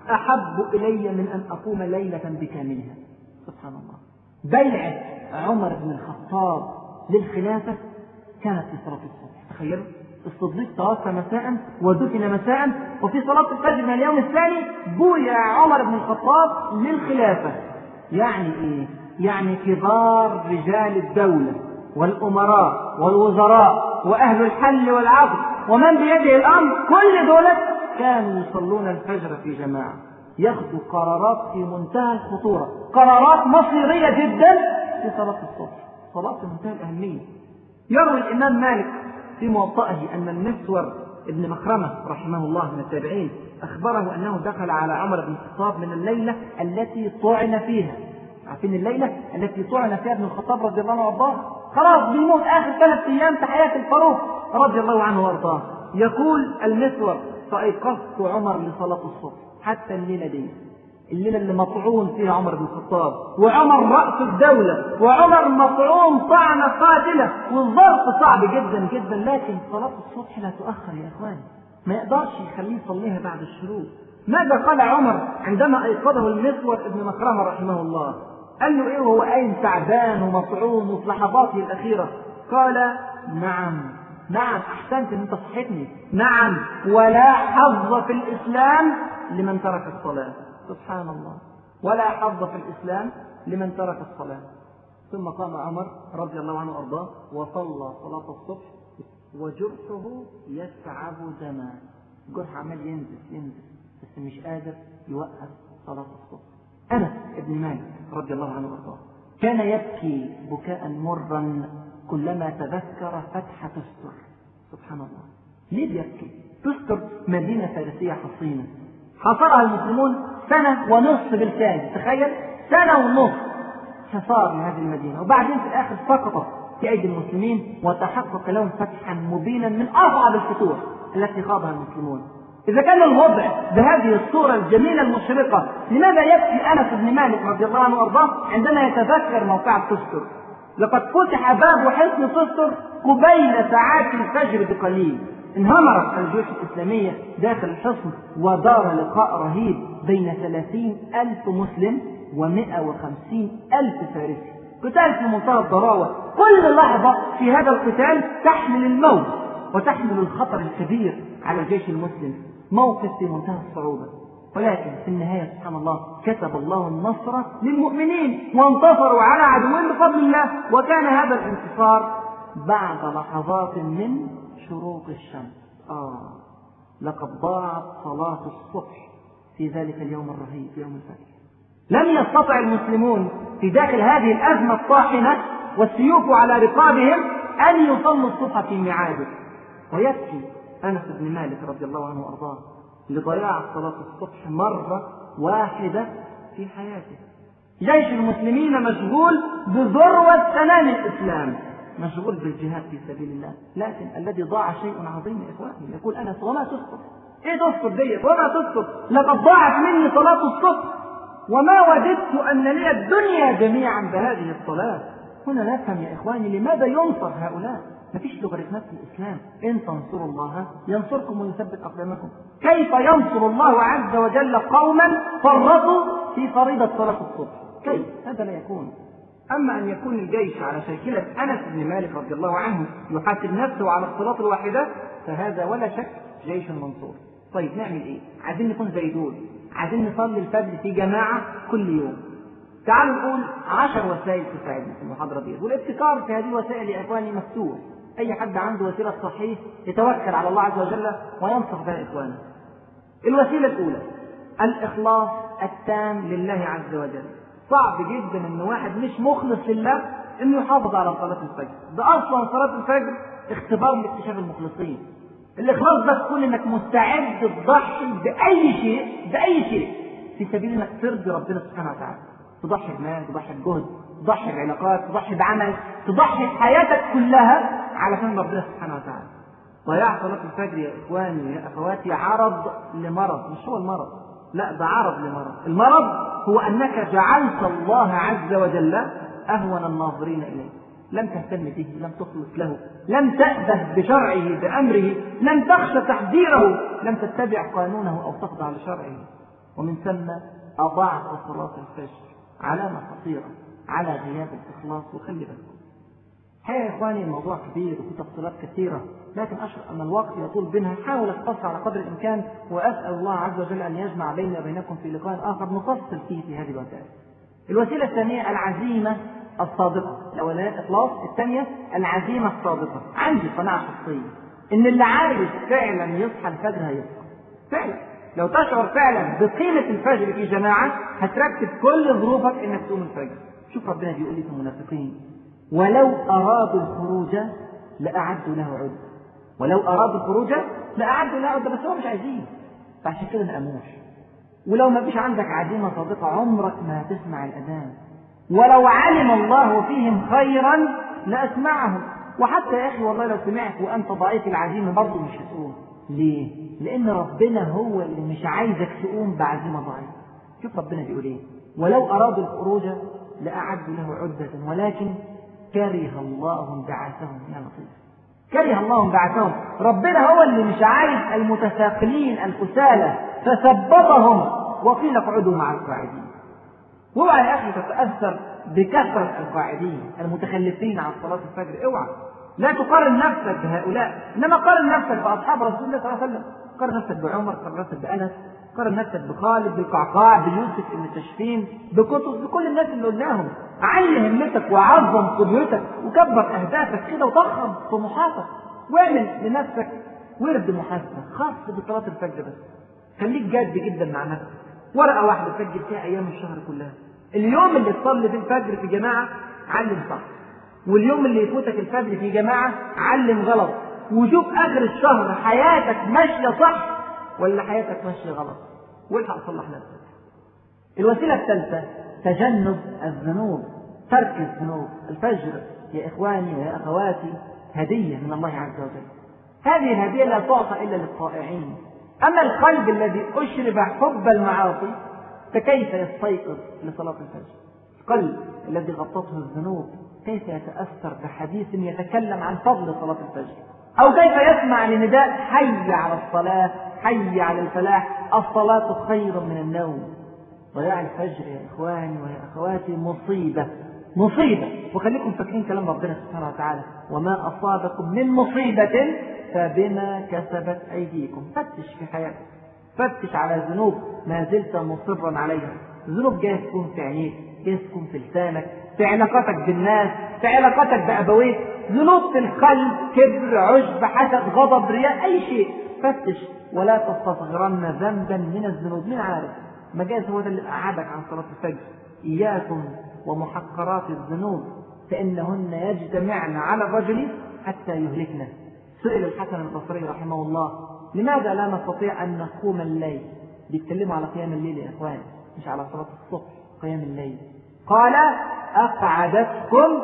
أحب إلي من أن أقوم ليلة بكاملها سبحان الله بيعة عمر بن الخطاب للخلافة كانت في صلاة الصبح تخيلوا الصديق توفى مساء ودفن مساء وفي صلاة الفجر من اليوم الثاني بويع عمر بن الخطاب للخلافة يعني إيه؟ يعني كبار رجال الدولة والأمراء والوزراء وأهل الحل والعقد ومن بيده الأمر كل دولة كانوا يصلون الفجر في جماعة ياخذوا قرارات في منتهى الخطورة قرارات مصيرية جدا في صلاة الصبح صلاة في منتهى الأهمية يروي الإمام مالك في موطئه أن المسور ابن مخرمة رحمه الله من التابعين أخبره أنه دخل على عمر بن الخطاب من الليلة التي طعن فيها عارفين الليلة التي طعن فيها ابن الخطاب رضي الله عنه وارضاه خلاص بيموت آخر ثلاث أيام في حياة الفاروق رضي الله عنه وارضاه يقول المسور فأيقظت عمر لصلاة الصبح حتى الليلة دي الليلة اللي مطعون فيها عمر بن الخطاب وعمر رأس الدولة وعمر مطعون طعنة قاتلة والظرف صعب جدا جدا لكن صلاة الصبح لا تؤخر يا إخواني ما يقدرش يخليه يصليها بعد الشروق ماذا قال عمر عندما أيقظه المسور ابن مكرمة رحمه الله قال له إيه وهو قايم تعبان ومطعون وفي لحظاته الأخيرة قال نعم نعم أحسنت أن أنت صحتني نعم ولا حظ في الإسلام لمن ترك الصلاة سبحان الله ولا حظ في الإسلام لمن ترك الصلاة ثم قام عمر رضي الله عنه وأرضاه وصلى صلاة الصبح وجرحه يسعب دما جرح عمال ينزل ينزل بس مش قادر يوقف صلاة الصبح أنس بن مالك رضي الله عنه وأرضاه كان يبكي بكاء مرا كلما تذكر فتح تستر سبحان الله ليه بيبكي تستر مدينة فارسية حصينة حصرها المسلمون سنة ونصف بالكامل تخيل سنة ونصف حصار لهذه المدينة وبعدين في الآخر سقطت في أيدي المسلمين وتحقق لهم فتحا مبينا من أصعب الفتوح التي خاضها المسلمون إذا كان الوضع بهذه الصورة الجميلة المشرقة لماذا يبكي أنس بن مالك رضي الله عنه وأرضاه عندما يتذكر موقع تستر لقد فتح باب حصن تستر قبيل ساعات الفجر بقليل انهمرت الجيوش الإسلامية داخل الحصن ودار لقاء رهيب بين ثلاثين ألف مسلم ومئة وخمسين ألف فارسي قتال في منتهى الضراوة كل لحظة في هذا القتال تحمل الموت وتحمل الخطر الكبير على الجيش المسلم موقف في منتهى الصعوبة ولكن في النهاية سبحان الله كتب الله النصر للمؤمنين وانتصروا على عدوهم بفضل الله وكان هذا الانتصار بعد لحظات من شروق الشمس آه لقد ضاعت صلاة الصبح في ذلك اليوم الرهيب يوم الفجر لم يستطع المسلمون في داخل هذه الأزمة الطاحنة والسيوف على رقابهم أن يصلوا الصبح في ميعاده ويبكي أنس بن مالك رضي الله عنه وأرضاه لضياع صلاة الصبح مرة واحدة في حياته جيش المسلمين مشغول بذروة سنام الإسلام مشغول بالجهاد في سبيل الله لكن الذي ضاع شيء عظيم يا إخواني يقول أنس وما تسقط إيه تسقط ديت وما تسقط لقد ضاعت مني صلاة الصبح وما وددت أن لي الدنيا جميعا بهذه الصلاة هنا نفهم يا إخواني لماذا ينصر هؤلاء مفيش لوغاريتمات في الإسلام إن تنصروا الله ينصركم ويثبت أقدامكم كيف ينصر الله عز وجل قوما فرطوا في فريضة صلاة الصبح كيف هذا لا يكون أما أن يكون الجيش على شاكلة أنس بن مالك رضي الله عنه يحاسب نفسه على الصلاة الواحدة فهذا ولا شك جيش منصور طيب نعمل إيه؟ عايزين نكون زي دول عايزين نصلي الفجر في جماعة كل يوم تعالوا نقول عشر وسائل تساعدنا في المحاضرة دي والابتكار في هذه الوسائل يا إخواني مفتوح أي حد عنده وسيلة صحيح يتوكل على الله عز وجل وينصح بها إخوانه الوسيلة الأولى الإخلاص التام لله عز وجل صعب جدا ان واحد مش مخلص لله انه يحافظ على صلاه الفجر ده اصلا صلاه الفجر اختبار لاكتشاف المخلصين الاخلاص ده تكون انك مستعد تضحي باي شيء باي شيء في سبيل انك ترضي ربنا سبحانه وتعالى تضحي بمال تضحي بجهد تضحي بعلاقات تضحي بعمل تضحي بحياتك كلها علشان ربنا سبحانه وتعالى ضياع صلاة الفجر يا إخواني يا أخواتي عرض لمرض مش هو المرض لا ده عرض لمرض المرض هو أنك جعلت الله عز وجل أهون الناظرين إليه لم تهتم به لم تخلص له لم تأبه بشرعه بأمره لم تخشى تحذيره لم تتبع قانونه أو تخضع لشرعه ومن ثم أضعت صلاة الفجر علامة خطيرة على غياب الإخلاص وخلي بالكم الحقيقة يا إخواني الموضوع كبير وفي تفصيلات كثيرة لكن أشعر أن الوقت يطول بنا حاول أختصر على قدر الإمكان وأسأل الله عز وجل أن يجمع بيني وبينكم في لقاء آخر نفصل فيه في هذه الوسائل. الوسيلة الثانية العزيمة الصادقة، الأولانية الإخلاص، الثانية العزيمة الصادقة، عندي قناعة شخصية إن اللي عايز فعلا يصحى الفجر هيصحى. فعلا لو تشعر فعلا بقيمة الفجر في جماعة هتركز كل ظروفك إنك تقوم الفجر. شوف ربنا بيقول لي في المنافقين ولو أرادوا الخروج لأعدوا له عدة ولو أرادوا الخروج لأعدوا له عدة بس هو مش عايزين فعشان كده ما قاموش ولو ما فيش عندك عزيمة صادقة عمرك ما هتسمع الأذان ولو علم الله فيهم خيرا لأسمعهم وحتى يا أخي والله لو سمعت وأنت ضعيف العزيمة برضه مش هتقوم ليه؟ لأن ربنا هو اللي مش عايزك تقوم بعزيمة ضعيفة شوف ربنا بيقول إيه ولو أرادوا الخروج لأعدوا له عدة ولكن كره الله انبعاثهم يا لطيف كره الله انبعاثهم ربنا هو اللي مش عايز المتثاقلين الكسالى فثبطهم وقيل اقعدوا مع القاعدين اوعى يا اخي تتاثر بكثره القاعدين المتخلفين عن صلاه الفجر اوعى لا تقارن نفسك بهؤلاء انما قارن نفسك باصحاب رسول الله صلى الله عليه وسلم قارن نفسك بعمر قارن نفسك بانس قارن نفسك بخالد بالقعقاع بيوسف بن تشفين بقطز بكل الناس اللي قلناهم علي همتك وعظم قدوتك وكبر اهدافك كده وضخم طموحاتك واعمل لنفسك ورد محاسبه خاص بصلاه الفجر بس خليك جاد جدا مع نفسك ورقه واحده تسجل فيها ايام الشهر كلها اليوم اللي تصلي فيه الفجر في جماعه علم صح واليوم اللي يفوتك الفجر في جماعه علم غلط وشوف اخر الشهر حياتك ماشيه صح ولا حياتك ماشيه غلط والحق صلح نفسك الوسيله الثالثه تجنب الذنوب ترك الذنوب الفجر يا اخواني ويا اخواتي هديه من الله عز وجل هذه الهديه لا تعطى الا للطائعين اما القلب الذي اشرب حب المعاصي فكيف يستيقظ لصلاه الفجر القلب الذي غطته الذنوب كيف يتاثر بحديث يتكلم عن فضل صلاه الفجر او كيف يسمع لنداء حي على الصلاه حي على الفلاح الصلاه خير من النوم ضياع الفجر يا إخواني ويا أخواتي مصيبة مصيبة وخليكم فاكرين كلام ربنا سبحانه وتعالى وما أصابكم من مصيبة فبما كسبت أيديكم فتش في حياتك فتش على ذنوب ما زلت مصرا عليها ذنوب جايز تكون في عينيك جايز تكون في لسانك في علاقتك بالناس في علاقتك بأبويك ذنوب في القلب كبر عجب حسد غضب رياء أي شيء فتش ولا تستصغرن ذنبا من الذنوب من عارف مجاز هو ده اللي قعدك عن صلاة الفجر إياكم ومحقرات الذنوب فإنهن يجتمعن على الرجل حتى يهلكنا سئل الحسن البصري رحمه الله لماذا لا نستطيع أن نقوم الليل بيتكلموا على قيام الليل يا إخوان مش على صلاة الصبح قيام الليل قال أقعدتكم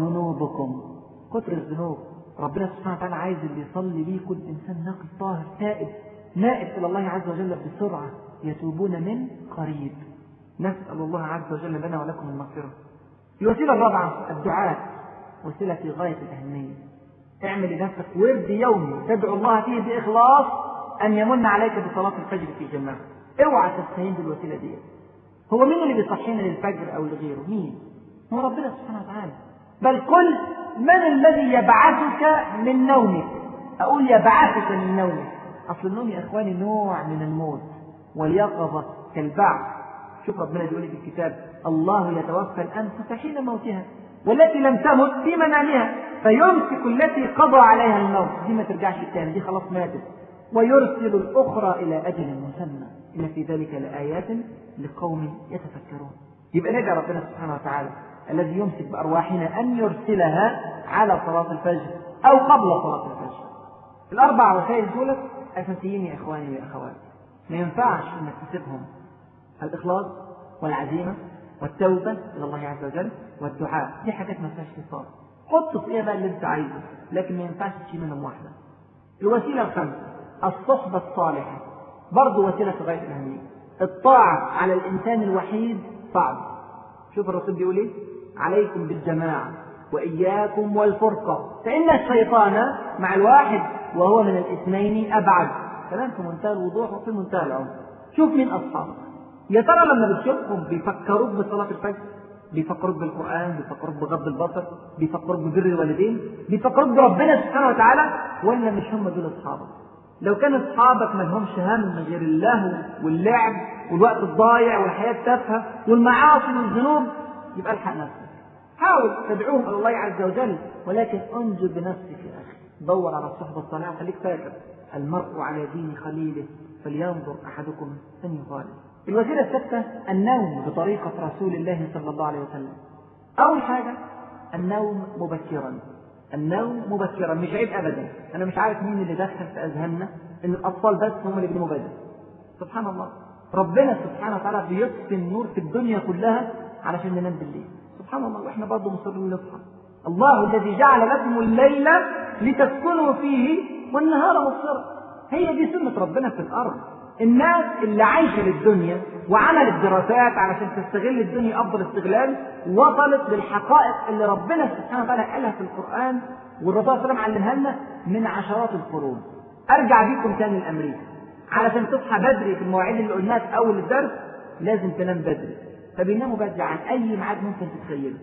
ذنوبكم كثر الذنوب ربنا سبحانه وتعالى عايز اللي يصلي بيه كل إنسان نقي طاهر تائب نائب إلى الله عز وجل بسرعة يتوبون من قريب نسأل الله عز وجل لنا ولكم المغفرة الوسيلة الرابعة الدعاء وسيلة في غاية الأهمية اعمل لنفسك ورد يومي تدعو الله فيه بإخلاص أن يمن عليك بصلاة الفجر في جماعة اوعى تستهين بالوسيلة دي هو مين اللي بيصحينا للفجر أو لغيره مين هو ربنا سبحانه وتعالى بل قل من الذي يبعثك من نومك أقول يبعثك من نومك أصل النوم يا إخواني نوع من الموت واليقظة كالبعث شوف ربنا بيقول في الكتاب الله يتوفى الأنفس حين موتها والتي لم تمت في منامها فيمسك التي قضى عليها الموت دي ما ترجعش تاني دي خلاص ماتت ويرسل الأخرى إلى أجل مسمى إن في ذلك لآيات لقوم يتفكرون يبقى ندعي ربنا سبحانه وتعالى الذي يمسك بأرواحنا أن يرسلها على صلاة الفجر أو قبل صلاة الفجر الأربع وسائل دولت أساسيين يا إخواني ويا أخواتي ما ينفعش انك تسيبهم الاخلاص والعزيمه والتوبه الى الله عز وجل والدعاء دي حاجات ما فيهاش فصال حط فيها بقى اللي انت عايزه لكن ما ينفعش تشيل منهم واحده الوسيله الخامسه الصحبه الصالحه برضه وسيله في غايه الاهميه الطاعه على الانسان الوحيد صعب شوف الرسول بيقول ايه عليكم بالجماعه واياكم والفرقه فان الشيطان مع الواحد وهو من الاثنين ابعد كلام في منتهى الوضوح وفي منتهى العمق شوف مين اصحابك يا ترى لما بتشوفهم بيفكروك بصلاه الفجر بيفكروك بالقران بيفكروك بغض البصر بيفكروك ببر الوالدين بيفكروك بربنا سبحانه وتعالى ولا مش هم دول اصحابك لو كان اصحابك ما لهمش هم غير اللهو واللعب والوقت الضايع والحياه التافهه والمعاصي والذنوب يبقى الحق نفسك حاول تدعوهم الى الله عز وجل ولكن انجو بنفسك يا اخي دور على الصحبه الصالحه خليك فاكر المرء على دين خليله فلينظر احدكم ان يخالف الوسيله السادسه النوم بطريقه رسول الله صلى الله عليه وسلم اول حاجه النوم مبكرا النوم مبكرا مش عيب ابدا انا مش عارف مين اللي دخل في اذهاننا ان الاطفال بس هم اللي بيناموا بدري سبحان الله ربنا سبحانه وتعالى بيطفي النور في الدنيا كلها علشان ننام بالليل سبحان الله واحنا برضه مصرين نصحى الله الذي جعل لكم الليل لتسكنوا فيه والنهار مبصرا هي دي سنة ربنا في الأرض الناس اللي عايشة للدنيا وعملت دراسات علشان تستغل الدنيا أفضل استغلال وصلت للحقائق اللي ربنا سبحانه وتعالى قالها في القرآن والرسول صلى الله عليه وسلم علمها لنا من عشرات القرون أرجع بيكم تاني لأمريكا علشان تصحى بدري في المواعيد اللي قلناها في أول الدرس لازم تنام بدري فبيناموا بدري عن أي ميعاد ممكن تتخيله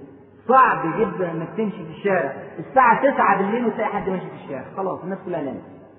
صعب جدا انك تمشي في الشارع الساعة 9 بالليل وتلاقي حد ماشي في الشارع خلاص الناس كلها نامت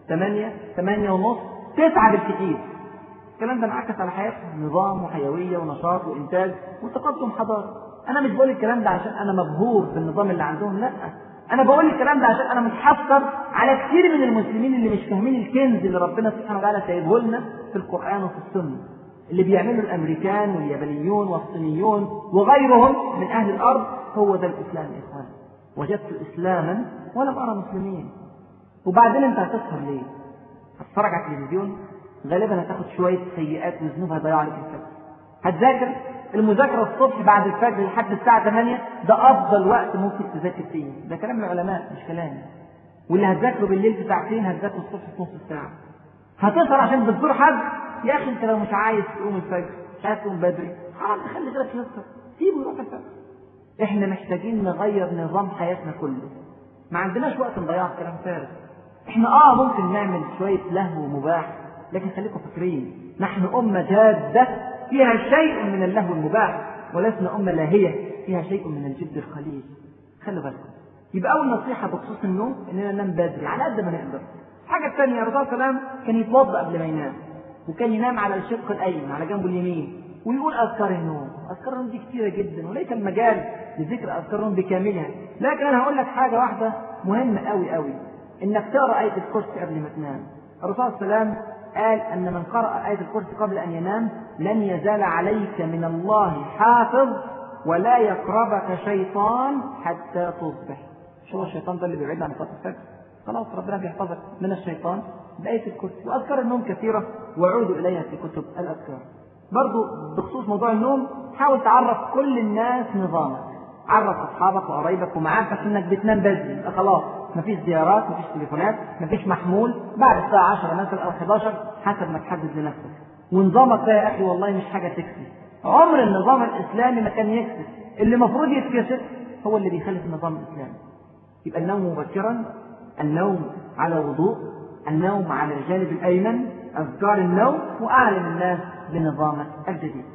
8 8 ونص 9 بالكثير الكلام ده انعكس على حياتهم نظام وحيوية ونشاط وإنتاج وتقدم حضاري أنا مش بقول الكلام ده عشان أنا مبهور بالنظام اللي عندهم لا أنا بقول الكلام ده عشان أنا متحسر على كثير من المسلمين اللي مش فاهمين الكنز اللي ربنا سبحانه وتعالى سايبه لنا في القرآن وفي السنة اللي بيعمله الأمريكان واليابانيون والصينيون وغيرهم من أهل الأرض هو ده الإسلام يا إخوان وجدت إسلاما ولم أرى مسلمين وبعدين أنت هتسهر ليه؟ هتتفرج على التلفزيون غالبا هتاخد شوية سيئات وذنوب هيضيع عليك الفجر هتذاكر المذاكرة الصبح بعد الفجر لحد الساعة 8 ده أفضل وقت ممكن تذاكر فيه ده كلام العلماء مش كلامي واللي هتذاكره بالليل في ساعتين هتذاكره الصبح في نص ساعة هتسهر عشان بتزور حد يا أخي أنت لو مش عايز تقوم الفجر مش عايز تقوم بدري خلاص خلي غيرك يسهر سيبه يروح الفجر احنا محتاجين نغير نظام حياتنا كله ما عندناش وقت نضيعه في كلام فارغ احنا اه ممكن نعمل شوية لهو مباح لكن خليكم فاكرين نحن أمة جادة فيها شيء من اللهو المباح ولسنا أمة لاهية فيها شيء من الجد القليل خلوا بالكم يبقى أول نصيحة بخصوص النوم إننا ننام بدري على قد ما نقدر الحاجة الثانية الرسول صلى الله عليه وسلم كان يتوضأ قبل ما ينام وكان ينام على الشق الأيمن على جنبه اليمين ويقول أذكار النوم أذكار النوم دي كثيرة جدا وليس المجال لذكر أذكار النوم بكاملها لكن أنا هقول لك حاجة واحدة مهمة أوي أوي إنك تقرأ آية الكرسي قبل ما تنام الرسول صلى الله عليه وسلم قال أن من قرأ آية الكرسي قبل أن ينام لن يزال عليك من الله حافظ ولا يقربك شيطان حتى تصبح شو الشيطان ده اللي بيبعدنا عن صلاة الفجر خلاص ربنا بيحفظك من الشيطان بآية الكرسي وأذكار النوم كثيرة وعودوا إليها في كتب الأذكار برضو بخصوص موضوع النوم حاول تعرف كل الناس نظامك عرف أصحابك وقرايبك ومعارفك إنك بتنام بدري خلاص مفيش زيارات مفيش تليفونات مفيش محمول بعد الساعة 10 مثلا أو 11 حسب ما تحدد لنفسك ونظامك ده يا أخي والله مش حاجة تكفي عمر النظام الإسلامي ما كان يكفي اللي المفروض يتكسر هو اللي بيخالف النظام الإسلامي يبقى النوم مبكرا النوم على وضوء النوم على الجانب الأيمن أذكار النوم وأعلم الناس بنظامك الجديد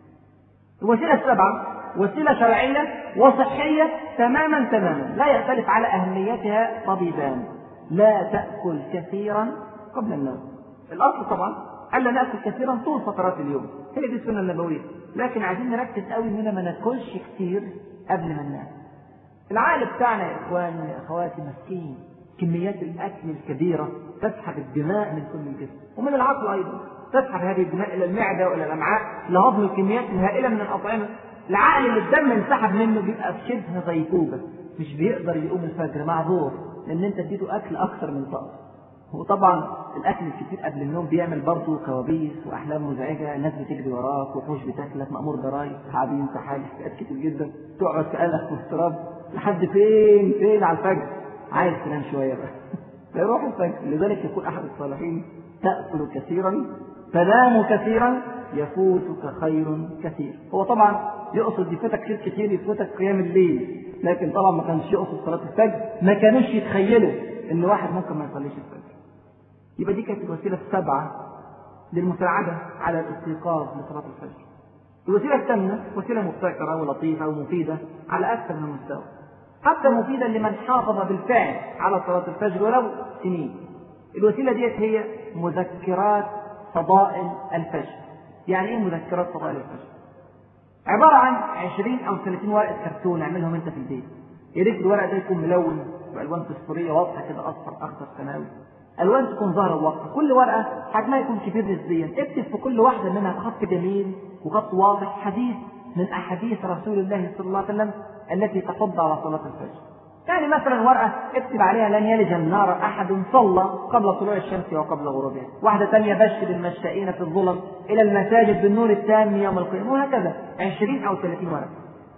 الوسيلة السبعة وسيلة شرعية وصحية تماما تماما لا يختلف على أهميتها طبيبان لا تأكل كثيرا قبل النوم الأصل طبعا ألا نأكل كثيرا طول فترات اليوم هي دي السنة النبوية لكن عايزين نركز قوي إننا ما ناكلش كتير قبل ما ننام العقل بتاعنا يا إخواني يا أخواتي مسكين كميات الأكل الكبيرة تسحب الدماء من كل الجسم ومن العقل أيضا تسحب هذه الدماء إلى المعدة وإلى الأمعاء لهضم الكميات الهائلة من الأطعمة العقل اللي الدم انسحب منه بيبقى في شبه غيبوبة مش بيقدر يقوم الفجر معذور لأن أنت اديته أكل أكثر من طاقة وطبعا الأكل الكتير قبل النوم بيعمل برضه كوابيس وأحلام مزعجة ناس بتجري وراك وحوش بتاكلك مأمور ضرايب تعابين سحالي حاجات كتير جدا تقعد كأنك واضطراب لحد فين فين على الفجر عايز تنام شوية بقى فيروح الفجر لذلك يقول أحد الصالحين تأكل كثيرا تنام كثيرا يفوتك خير كثير هو طبعا يقصد يفوتك خير كثير يفوتك قيام الليل لكن طبعا ما كانش يقصد صلاة الفجر ما كانوش يتخيلوا ان واحد ممكن ما يصليش الفجر يبقى دي كانت الوسيلة السبعة للمساعدة على الاستيقاظ لصلاة الفجر الوسيلة الثامنة وسيلة مبتكرة ولطيفة ومفيدة على أكثر من مستوى حتى مفيدة لمن حافظ بالفعل على صلاة الفجر ولو سنين الوسيلة ديت هي مذكرات فضائل الفجر يعني ايه مذكرات فضائل الفجر عبارة عن 20 أو 30 ورقة كرتون اعملهم أنت في البيت يا ريت الورق ده يكون ملون بألوان فسفورية واضحة كده أصفر أخضر سماوي ألوان تكون ظاهرة وواضحة كل ورقة حجمها يكون كبير نسبيا اكتب في كل واحدة منها بخط جميل وخط واضح حديث من أحاديث رسول الله صلى الله عليه وسلم التي تحض على صلاة الفجر يعني مثلا ورقة اكتب عليها لن يلج النار أحد صلى قبل طلوع الشمس وقبل غروبها واحدة ثانية بشر المشائين في الظلم إلى المساجد بالنور التام يوم القيامة وهكذا 20 أو 30 ورقة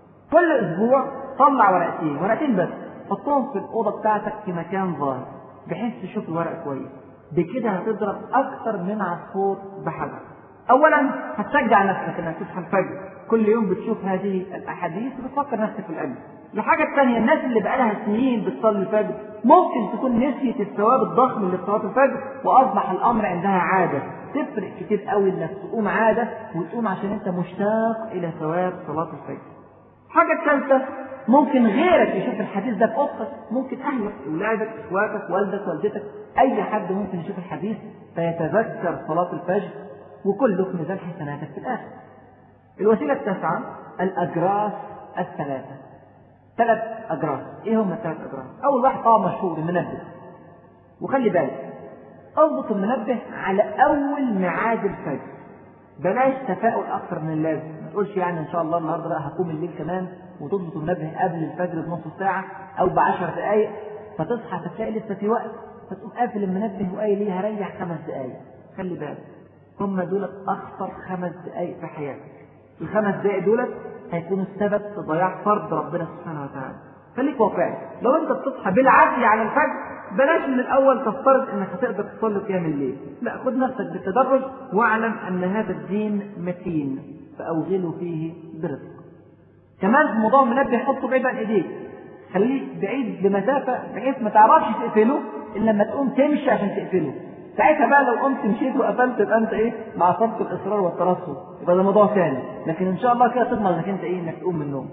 كل أسبوع طلع ورقتين ورقتين بس حطهم في الأوضة بتاعتك في مكان ظاهر بحيث تشوف الورق كويس بكده هتضرب أكثر من عصفور بحجر أولا هتشجع نفسك إنك تصحى الفجر كل يوم بتشوف هذه الأحاديث وبتفكر نفسك في القلب الحاجة الثانية الناس اللي بقالها سنين بتصلي الفجر ممكن تكون نسيت الثواب الضخم اللي في صلاة الفجر وأصبح الأمر عندها عادة تفرق كتير قوي إنك تقوم عادة وتقوم عشان أنت مشتاق إلى ثواب صلاة الفجر. الحاجة الثالثة ممكن غيرك يشوف الحديث ده في اوضتك ممكن اهلك اولادك اخواتك والدك والدتك اي حد ممكن يشوف الحديث فيتذكر صلاه الفجر وكله في ميزان حسناتك في الاخر الوسيله التاسعه الاجراس الثلاثه ثلاث اجراس ايه هم الثلاث اجراس اول واحد طبعا مشهور المنبه وخلي بالك اضبط المنبه على اول ميعاد الفجر بلاش تفاؤل اكثر من اللازم ما تقولش يعني ان شاء الله النهارده بقى هقوم الليل كمان وتضبط المنبه قبل الفجر بنص ساعه او بعشر دقائق فتصحى فتلاقي لسه في وقت فتقوم قافل المنبه وقايل ليه هريح خمس دقائق خلي بالك هم دولت اخطر خمس دقائق في حياتك الخمس دقائق دولت هيكونوا السبب في ضياع فرض ربنا سبحانه وتعالى خليك واقعي لو انت بتصحى بالعافيه على الفجر بلاش من الاول تفترض انك هتقدر تصلي قيام الليل لا خد نفسك بالتدرج واعلم ان هذا الدين متين فاوغلوا فيه برزق كمان في موضوع المنبه حطه بعيد عن ايديك خليه بعيد بمسافه بحيث ما تعرفش تقفله الا لما تقوم تمشي عشان تقفله ساعتها بقى لو قمت مشيت وقفلت يبقى انت ايه مع صدق الاصرار والترصد يبقى ده موضوع ثاني لكن ان شاء الله كده تضمن انك انت ايه انك تقوم من النوم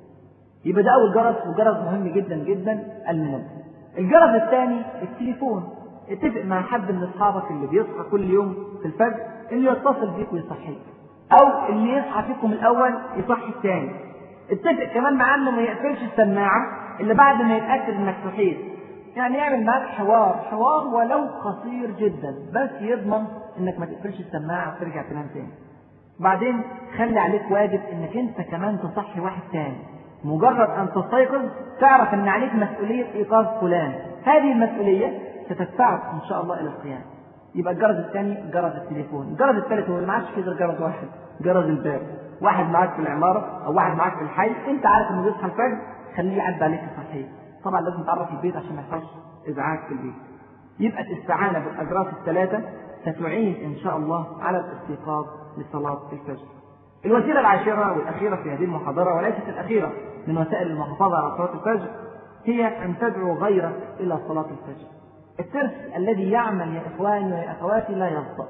يبقى ده اول جرس وجرس مهم جدا جدا المنبه الجرس الثاني التليفون اتفق مع حد من اصحابك اللي بيصحى كل يوم في الفجر انه يتصل بيك ويصحيك او اللي يصحى فيكم الاول يصحي الثاني اتفق كمان معاه انه ما يقفلش السماعه الا بعد ما يتاكد انك صحيت يعني يعمل معاك حوار حوار ولو قصير جدا بس يضمن انك ما تقفلش السماعه وترجع تنام تاني بعدين خلي عليك واجب انك انت كمان تصحي واحد تاني مجرد ان تستيقظ تعرف ان عليك مسؤوليه ايقاظ فلان هذه المسؤوليه ستدفعك ان شاء الله الى القيام يبقى الجرس الثاني جرس التليفون الجرس الثالث هو اللي ما عادش فيه غير جرس واحد جرس الباب واحد معاك في العماره او واحد معاك في الحي انت عارف انه بيصحى الفجر خليه يعدي عليك يصحيك طبعا لازم تعرف البيت عشان ما يحصلش ازعاج في البيت يبقى الاستعانه بالاجراس الثلاثه ستعين ان شاء الله على الاستيقاظ لصلاه الفجر الوسيله العاشره والاخيره في هذه المحاضره وليست الاخيره من وسائل المحافظه على صلاه الفجر هي ان تدعو غيرك الى صلاه الفجر الترس الذي يعمل يا اخواني ويا اخواتي لا يبطأ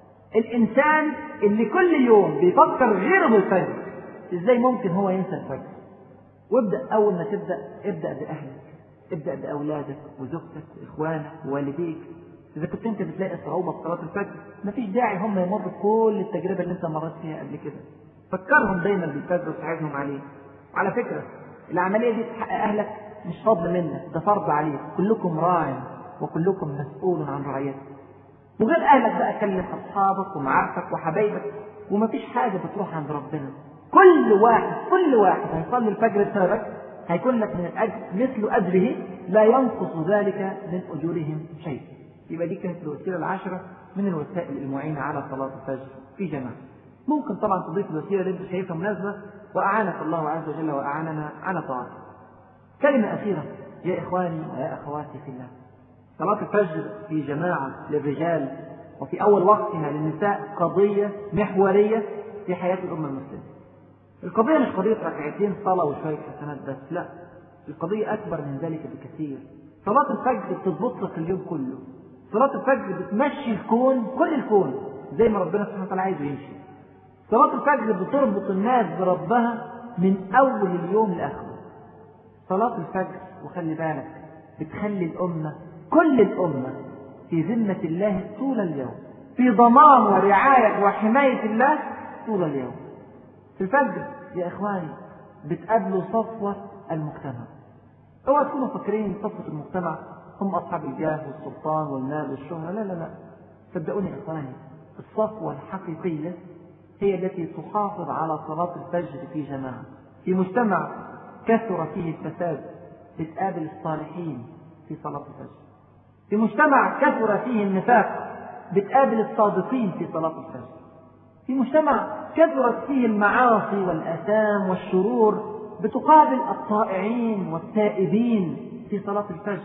الانسان اللي كل يوم بيفكر غيره بالفجر ازاي ممكن هو ينسى الفجر وابدا اول ما تبدا ابدا باهلك ابدا باولادك وزوجتك واخوانك ووالديك اذا كنت انت بتلاقي صعوبه في صلاه الفجر مفيش داعي هم يمروا بكل التجربه اللي انت مريت فيها قبل كده فكرهم دايما بالفجر وساعدهم عليه وعلى فكره العمليه دي تحقق اهلك مش فضل منك ده فرض عليك كلكم راع وكلكم مسؤول عن رعيته وغير اهلك بقى كلم اصحابك ومعارفك وحبايبك ومفيش حاجه بتروح عند ربنا كل واحد كل واحد هيصلي الفجر بسببك هيكون لك من الاجر مثل اجره لا ينقص ذلك من اجورهم شيء يبقى دي كانت الوسيله العاشره من الوسائل المعينه على صلاه الفجر في جماعه ممكن طبعا تضيف الوسيله اللي انت شايفها مناسبه واعانك الله عز وجل واعاننا على طاعته كلمه اخيره يا اخواني ويا اخواتي في الله صلاة الفجر في جماعة للرجال وفي أول وقتها للنساء قضية محورية في حياة الأمة المسلمة. القضية مش قضية ركعتين صلاة وشوية حسنات بس، لا. القضية أكبر من ذلك بكثير. صلاة الفجر بتظبط لك اليوم كله. صلاة الفجر بتمشي الكون كل الكون زي ما ربنا سبحانه وتعالى عايزه يمشي. صلاة الفجر بتربط الناس بربها من أول اليوم لآخره. صلاة الفجر وخلي بالك بتخلي الأمة كل الأمة في ذمة الله طول اليوم في ضمان ورعاية وحماية الله طول اليوم في الفجر يا إخواني بتقابلوا صفوة المجتمع اوعى تكونوا فاكرين صفوة المجتمع هم أصحاب الجاه والسلطان والمال والشهرة لا لا لا صدقوني يا إخواني الصفوة الحقيقية هي التي تحافظ على صلاة الفجر في جماعة في مجتمع كثر فيه الفساد بتقابل الصالحين في صلاة الفجر في مجتمع كثر فيه النفاق بتقابل الصادقين في صلاة الفجر في مجتمع كثرت فيه المعاصي والآثام والشرور بتقابل الطائعين والتائبين في صلاة الفجر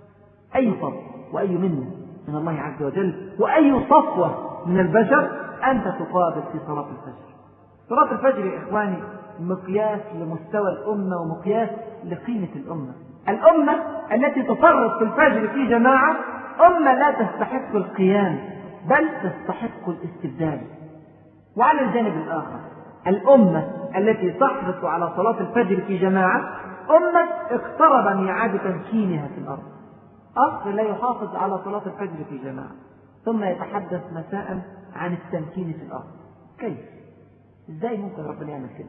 أي فضل وأي منة من الله عز وجل وأي صفوة من البشر أنت تقابل في صلاة الفجر صلاة الفجر يا إخواني مقياس لمستوى الأمة ومقياس لقيمة الأمة الأمة التي تفرط في الفجر في جماعة أمة لا تستحق القيام بل تستحق الاستبدال وعلى الجانب الآخر الأمة التي تحرص على صلاة الفجر في جماعة أمة اقترب ميعاد تمكينها في الأرض أخ لا يحافظ على صلاة الفجر في جماعة ثم يتحدث مساء عن التمكين في الأرض كيف؟ إزاي ممكن ربنا يعمل كده؟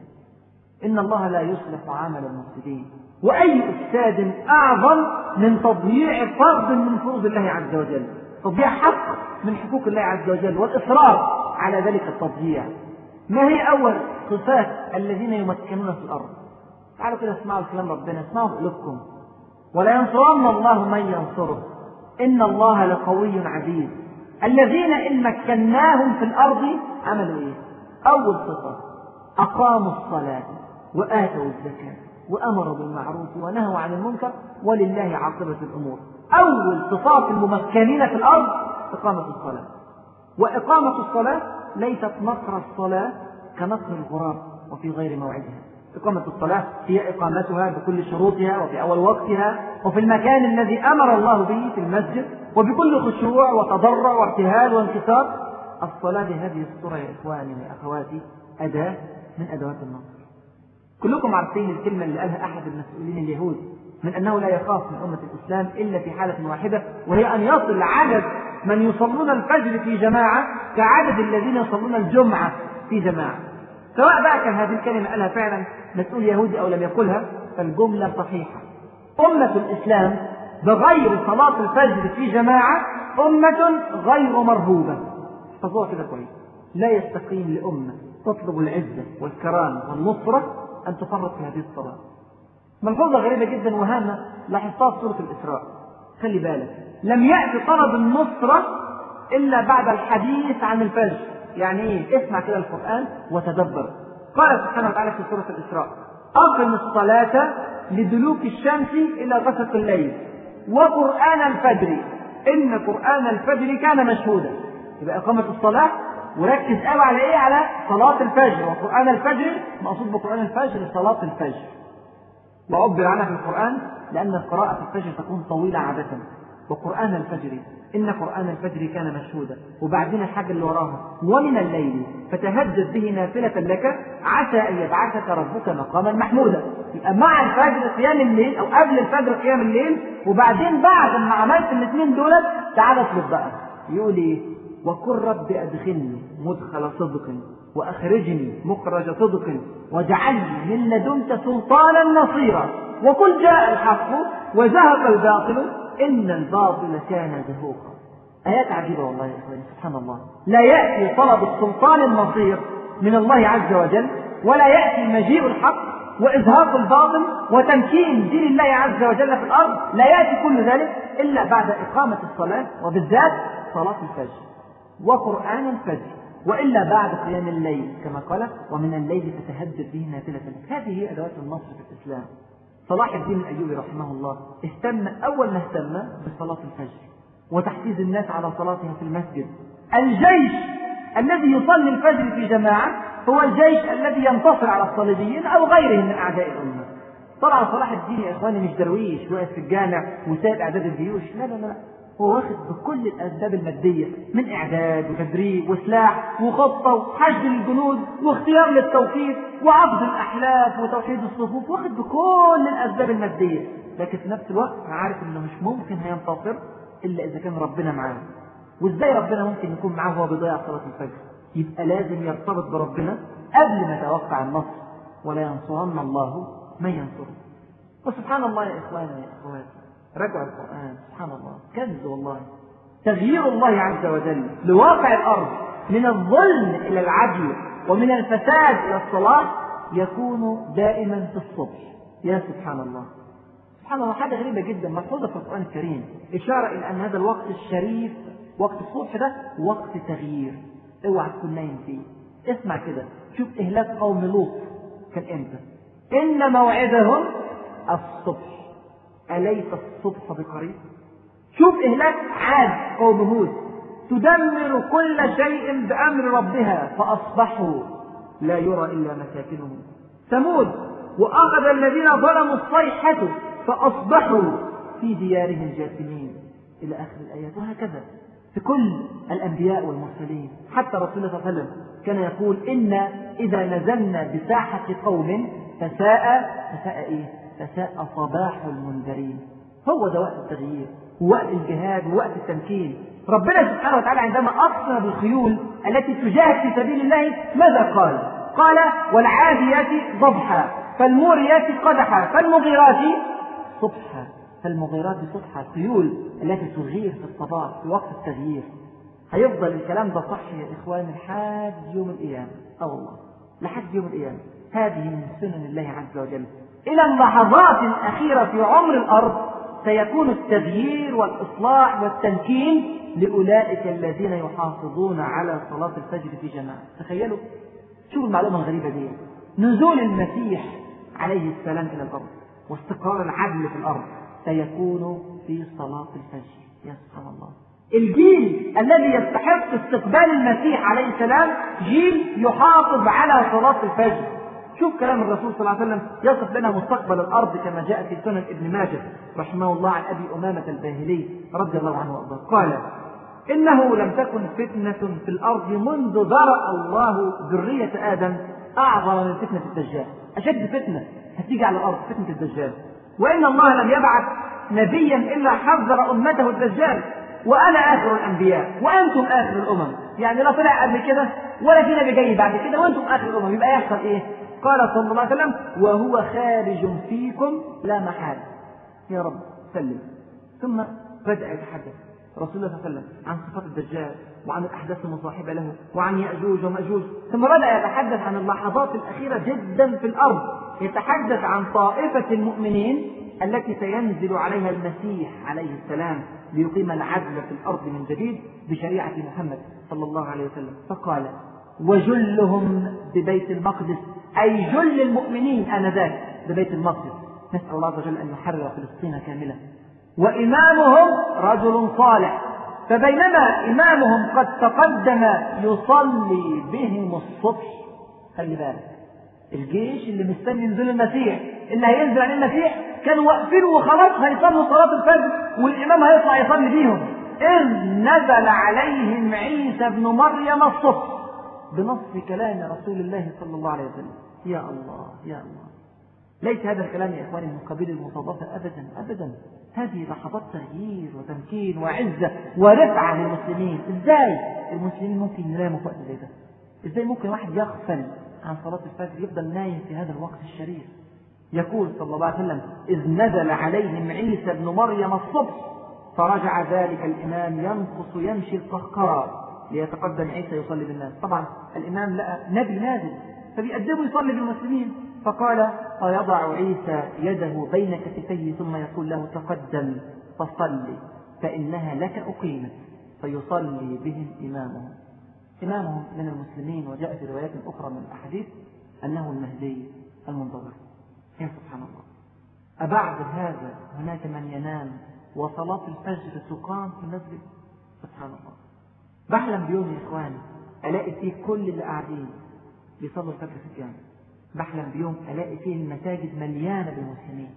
إن الله لا يصلح عمل المفسدين وأي إفساد أعظم من تضييع فرض من فروض الله عز وجل تضييع حق من حقوق الله عز وجل والإصرار على ذلك التضييع ما هي أول صفات الذين يمكنون في الأرض تعالوا كده اسمعوا كلام ربنا اسمعوا بقلوبكم ولا ينصرن الله من ينصره إن الله لقوي عزيز الذين إن مكناهم في الأرض عملوا إيه؟ أول صفة أقاموا الصلاة وآتوا الزكاة وأمروا بالمعروف ونهوا عن المنكر ولله عاقبة الأمور أول صفات الممكنين في الأرض إقامة الصلاة وإقامة الصلاة ليست نصر الصلاة كنصر الغراب وفي غير موعدها إقامة الصلاة هي إقامتها بكل شروطها وفي أول وقتها وفي المكان الذي أمر الله به في المسجد وبكل خشوع وتضرع وابتهال وانكسار الصلاة بهذه الصورة يا إخواني وأخواتي أداة من أدوات النصر كلكم عارفين الكلمة اللي قالها أحد المسؤولين اليهود من أنه لا يخاف من أمة الإسلام إلا في حالة واحدة وهي أن يصل عدد من يصلون الفجر في جماعة كعدد الذين يصلون الجمعة في جماعة سواء بقى كان هذه الكلمة قالها فعلا مسؤول يهودي أو لم يقلها فالجملة صحيحة أمة الإسلام بغير صلاة الفجر في جماعة أمة غير مرهوبة احفظوها كده كويس لا يستقيم لأمة تطلب العزة والكرامة والنصرة أن تفرط في هذه الصلاة ملحوظة غريبة جدا وهامة لاحظتها في سورة الإسراء خلي بالك لم يأتي طلب النصرة إلا بعد الحديث عن الفجر يعني إيه اسمع كده القرآن وتدبر قال سبحانه وتعالى في سورة الإسراء أقم الصلاة لدلوك الشمس إلى غسق الليل وقرآن الفجر إن قرآن الفجر كان مشهودا يبقى إقامة الصلاة وركز قوي على إيه؟ على صلاة الفجر وقرآن الفجر مقصود بقرآن الفجر صلاة الفجر وعبر عنها في القرآن لأن القراءة في الفجر تكون طويلة عادة وقرآن الفجر إن قرآن الفجر كان مشهودا وبعدين الحاجة اللي وراها ومن الليل فتهجد به نافلة لك عسى أن يبعثك ربك مقاما محمودا يبقى مع الفجر قيام الليل أو قبل الفجر قيام الليل وبعدين بعد ما عملت الاثنين دولت تعالى اطلب بقى يقول إيه وقل رب أدخلني مدخل صدق وأخرجني مخرج صدق واجعلني من لدنك سلطانا نصيرا وقل جاء الحق وزهق الباطل إن الباطل كان زهوقا آيات عجيبة والله يا إخواني سبحان الله لا يأتي طلب السلطان النصير من الله عز وجل ولا يأتي مجيء الحق وإزهاق الباطل وتمكين دين الله عز وجل في الأرض لا يأتي كل ذلك إلا بعد إقامة الصلاة وبالذات صلاة الفجر وقرآن الفجر وإلا بعد قيام الليل كما قال ومن الليل فتهجد به نافلة لك هذه هي أدوات النصر في الإسلام صلاح الدين الأيوبي رحمه الله اهتم أول ما اهتم بصلاة الفجر وتحفيز الناس على صلاتها في المسجد الجيش الذي يصلي الفجر في جماعة هو الجيش الذي ينتصر على الصليبيين أو غيرهم من أعداء الأمة طبعا صلاح الدين يا إخواني مش درويش واقف في الجامع وسائل إعداد الجيوش لا لا لا هو واخد بكل الأسباب المادية من إعداد وتدريب وسلاح وخطة وحشد للجنود واختيار للتوقيت وعقد الأحلاف وتوحيد الصفوف واخد بكل الأسباب المادية لكن في نفس الوقت عارف إنه مش ممكن هينتصر إلا إذا كان ربنا معاه وإزاي ربنا ممكن يكون معاه وهو بيضيع صلاة الفجر يبقى لازم يرتبط بربنا قبل ما يتوقع النصر ولا ينصرن الله من ينصره وسبحان الله يا إخواني يا إخواتي رجع القرآن سبحان الله كنز والله تغيير الله عز وجل لواقع الأرض من الظلم إلى العدل ومن الفساد إلى الصلاح يكون دائما في الصبح يا سبحان الله سبحان الله حاجة غريبة جدا ملحوظة في القرآن الكريم إشارة إلى أن هذا الوقت الشريف وقت الصبح ده وقت تغيير اوعى تكون نايم فيه اسمع كده شوف إهلاك قوم لوط كان إمتى إن موعدهم الصبح أليس الصبح بقريب شوف إهلاك عاد قوم هود تدمر كل شيء بأمر ربها فأصبحوا لا يرى إلا مساكنهم ثمود وأخذ الذين ظلموا الصيحة فأصبحوا في ديارهم جاثمين إلى آخر الآيات وهكذا في كل الأنبياء والمرسلين حتى رسول الله صلى الله عليه وسلم كان يقول إن إذا نزلنا بساحة قوم فساء فساء إيه؟ فساء صباح المنذرين هو ده وقت التغيير ووقت الجهاد ووقت التمكين ربنا سبحانه وتعالى عندما أقسم بالخيول التي تجاهد في سبيل الله ماذا قال؟ قال والعاديات ضبحا فالموريات قدحا فالمغيرات صبحا فالمغيرات صبحا الخيول التي تغير في الصباح في وقت التغيير هيفضل الكلام ده صح يا إخواني لحد يوم القيامة أه والله لحد يوم القيامة هذه من سنن الله عز وجل إلى اللحظات الأخيرة في عمر الأرض سيكون التغيير والإصلاح والتمكين لأولئك الذين يحافظون على صلاة الفجر في جماعة تخيلوا شوفوا المعلومة الغريبة دي نزول المسيح عليه السلام إلى الأرض واستقرار العدل في الأرض سيكون في صلاة الفجر يا سبحان الله الجيل الذي يستحق استقبال المسيح عليه السلام جيل يحافظ على صلاة الفجر شوف كلام الرسول صلى الله عليه وسلم يصف لنا مستقبل الارض كما جاء في سنن ابن ماجه رحمه الله عن ابي امامه الباهلي رضي الله عنه وارضاه قال انه لم تكن فتنه في الارض منذ ذرا الله ذريه ادم اعظم من فتنه الدجال اشد فتنه هتيجي على الارض فتنه الدجال وان الله لم يبعث نبيا الا حذر امته الدجال وانا اخر الانبياء وانتم اخر الامم يعني لا طلع قبل كده ولا في نبي جاي بعد كده وانتم اخر الامم يبقى يحصل ايه قال صلى الله عليه وسلم وهو خارج فيكم لا محال يا رب سلم ثم بدأ يتحدث رسول الله صلى الله عليه وسلم عن صفات الدجال وعن الأحداث المصاحبة له وعن يأجوج ومأجوج ثم بدأ يتحدث عن اللحظات الأخيرة جدا في الأرض يتحدث عن طائفة المؤمنين التي سينزل عليها المسيح عليه السلام ليقيم العدل في الأرض من جديد بشريعة محمد صلى الله عليه وسلم فقال وجلهم ببيت المقدس أي جل المؤمنين آنذاك ببيت المقدس نسأل الله عز وجل أن يحرر فلسطين كاملة وإمامهم رجل صالح فبينما إمامهم قد تقدم يصلي بهم الصبح خلي بالك الجيش اللي مستني نزول المسيح اللي هينزل عليه المسيح كانوا واقفين وخلاص هيصلوا صلاة الفجر والإمام هيطلع يصلي بيهم إذ نزل عليهم عيسى ابن مريم الصبح بنص كلام رسول الله صلى الله عليه وسلم يا الله يا الله ليس هذا الكلام يا إخواني من قبيل المصادفة أبدا أبدا هذه لحظات تغيير وتمكين وعزة ورفعة للمسلمين إزاي المسلمين ممكن يناموا في وقت زي ده إزاي ممكن واحد يغفل عن صلاة الفجر يفضل نايم في هذا الوقت الشريف يقول صلى الله عليه وسلم إذ نزل عليهم عيسى ابن مريم الصبح فرجع ذلك الإمام ينقص يمشي القهقرى ليتقدم عيسى يصلي بالناس طبعا الإمام لقى نبي نازل فبيقدمه يصلي بالمسلمين فقال فيضع عيسى يده بين كتفيه ثم يقول له تقدم فصل فإنها لك أقيمت فيصلي بهم إمامهم إمامهم من المسلمين وجاء في روايات أخرى من الأحاديث أنه المهدي المنتظر يا سبحان الله أبعد هذا هناك من ينام وصلاة الفجر تقام في المسجد سبحان الله بحلم بيوم يا إخواني ألاقي فيه كل اللي قاعدين بيصلوا الفجر في الجامع بحلم بيوم ألاقي فيه المساجد مليانة بالمسلمين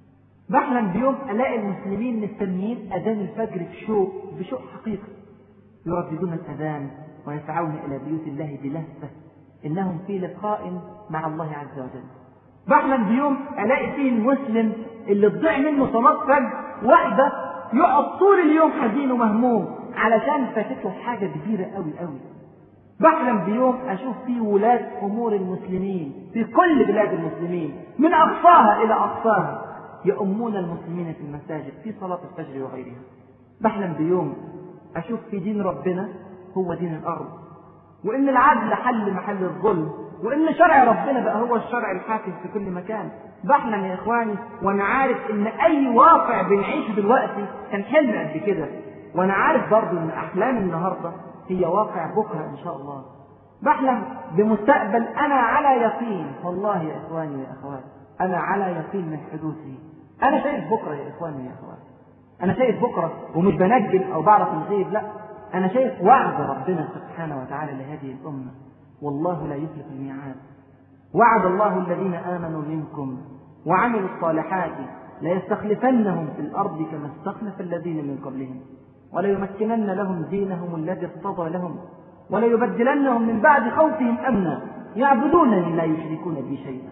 بحلم بيوم ألاقي المسلمين مستنيين أذان الفجر بشوق بشوق حقيقي يرددون الأذان ويسعون إلى بيوت الله بلهفة إنهم في لقاء مع الله عز وجل بحلم بيوم ألاقي فيه المسلم اللي تضيع منه صلاة فجر واحدة يقعد طول اليوم حزين ومهموم علشان فاتته حاجة كبيرة قوي قوي بحلم بيوم أشوف فيه ولاة أمور المسلمين في كل بلاد المسلمين من أقصاها إلى أقصاها يؤمون المسلمين في المساجد في صلاة الفجر وغيرها بحلم بيوم أشوف في دين ربنا هو دين الأرض وإن العدل حل محل الظلم وإن شرع ربنا بقى هو الشرع الحاكم في كل مكان بحلم يا إخواني وأنا عارف إن أي واقع بنعيشه دلوقتي كان حلم قبل كده وأنا عارف برضه إن أحلام النهاردة هي واقع بكرة إن شاء الله بحلم بمستقبل أنا على يقين والله يا إخواني يا أخواتي أنا على يقين من حدوثه أنا شايف بكرة يا إخواني يا أخواتي أنا شايف بكرة ومش بنجم أو بعرف الغيب لا أنا شايف وعد ربنا سبحانه وتعالى لهذه الأمة والله لا يخلف الميعاد وعد الله الذين آمنوا منكم وعملوا الصالحات ليستخلفنهم في الأرض كما استخلف الذين من قبلهم وليمكنن لهم دينهم الذي ارتضى لهم وليبدلنهم من بعد خوفهم أمنا يعبدونني لا يشركون بي شيئا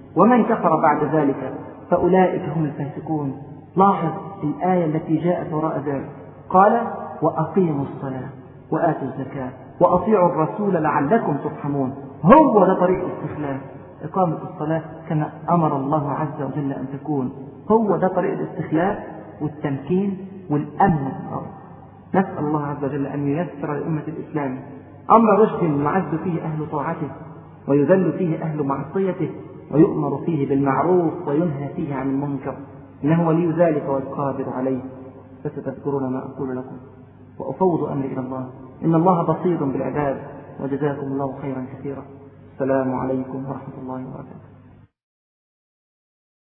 ومن كفر بعد ذلك فأولئك هم الفاسقون لاحظ الآية التي جاءت وراء ذلك قال وأقيموا الصلاة وآتوا الزكاة وأطيعوا الرسول لعلكم ترحمون هو ده طريق الاستخلاف إقامة الصلاة كما أمر الله عز وجل أن تكون هو ده طريق الاستخلاف والتمكين والأمن في الأرض نسأل الله عز وجل أن ييسر لأمة الإسلام أمر رشد يعز فيه أهل طاعته ويذل فيه أهل معصيته ويؤمر فيه بالمعروف وينهى فيه عن المنكر إنه ولي ذلك والقادر عليه فستذكرون ما أقول لكم وأفوض أمري إلى الله إن الله بصير بالعباد وجزاكم الله خيرا كثيرا السلام عليكم ورحمة الله وبركاته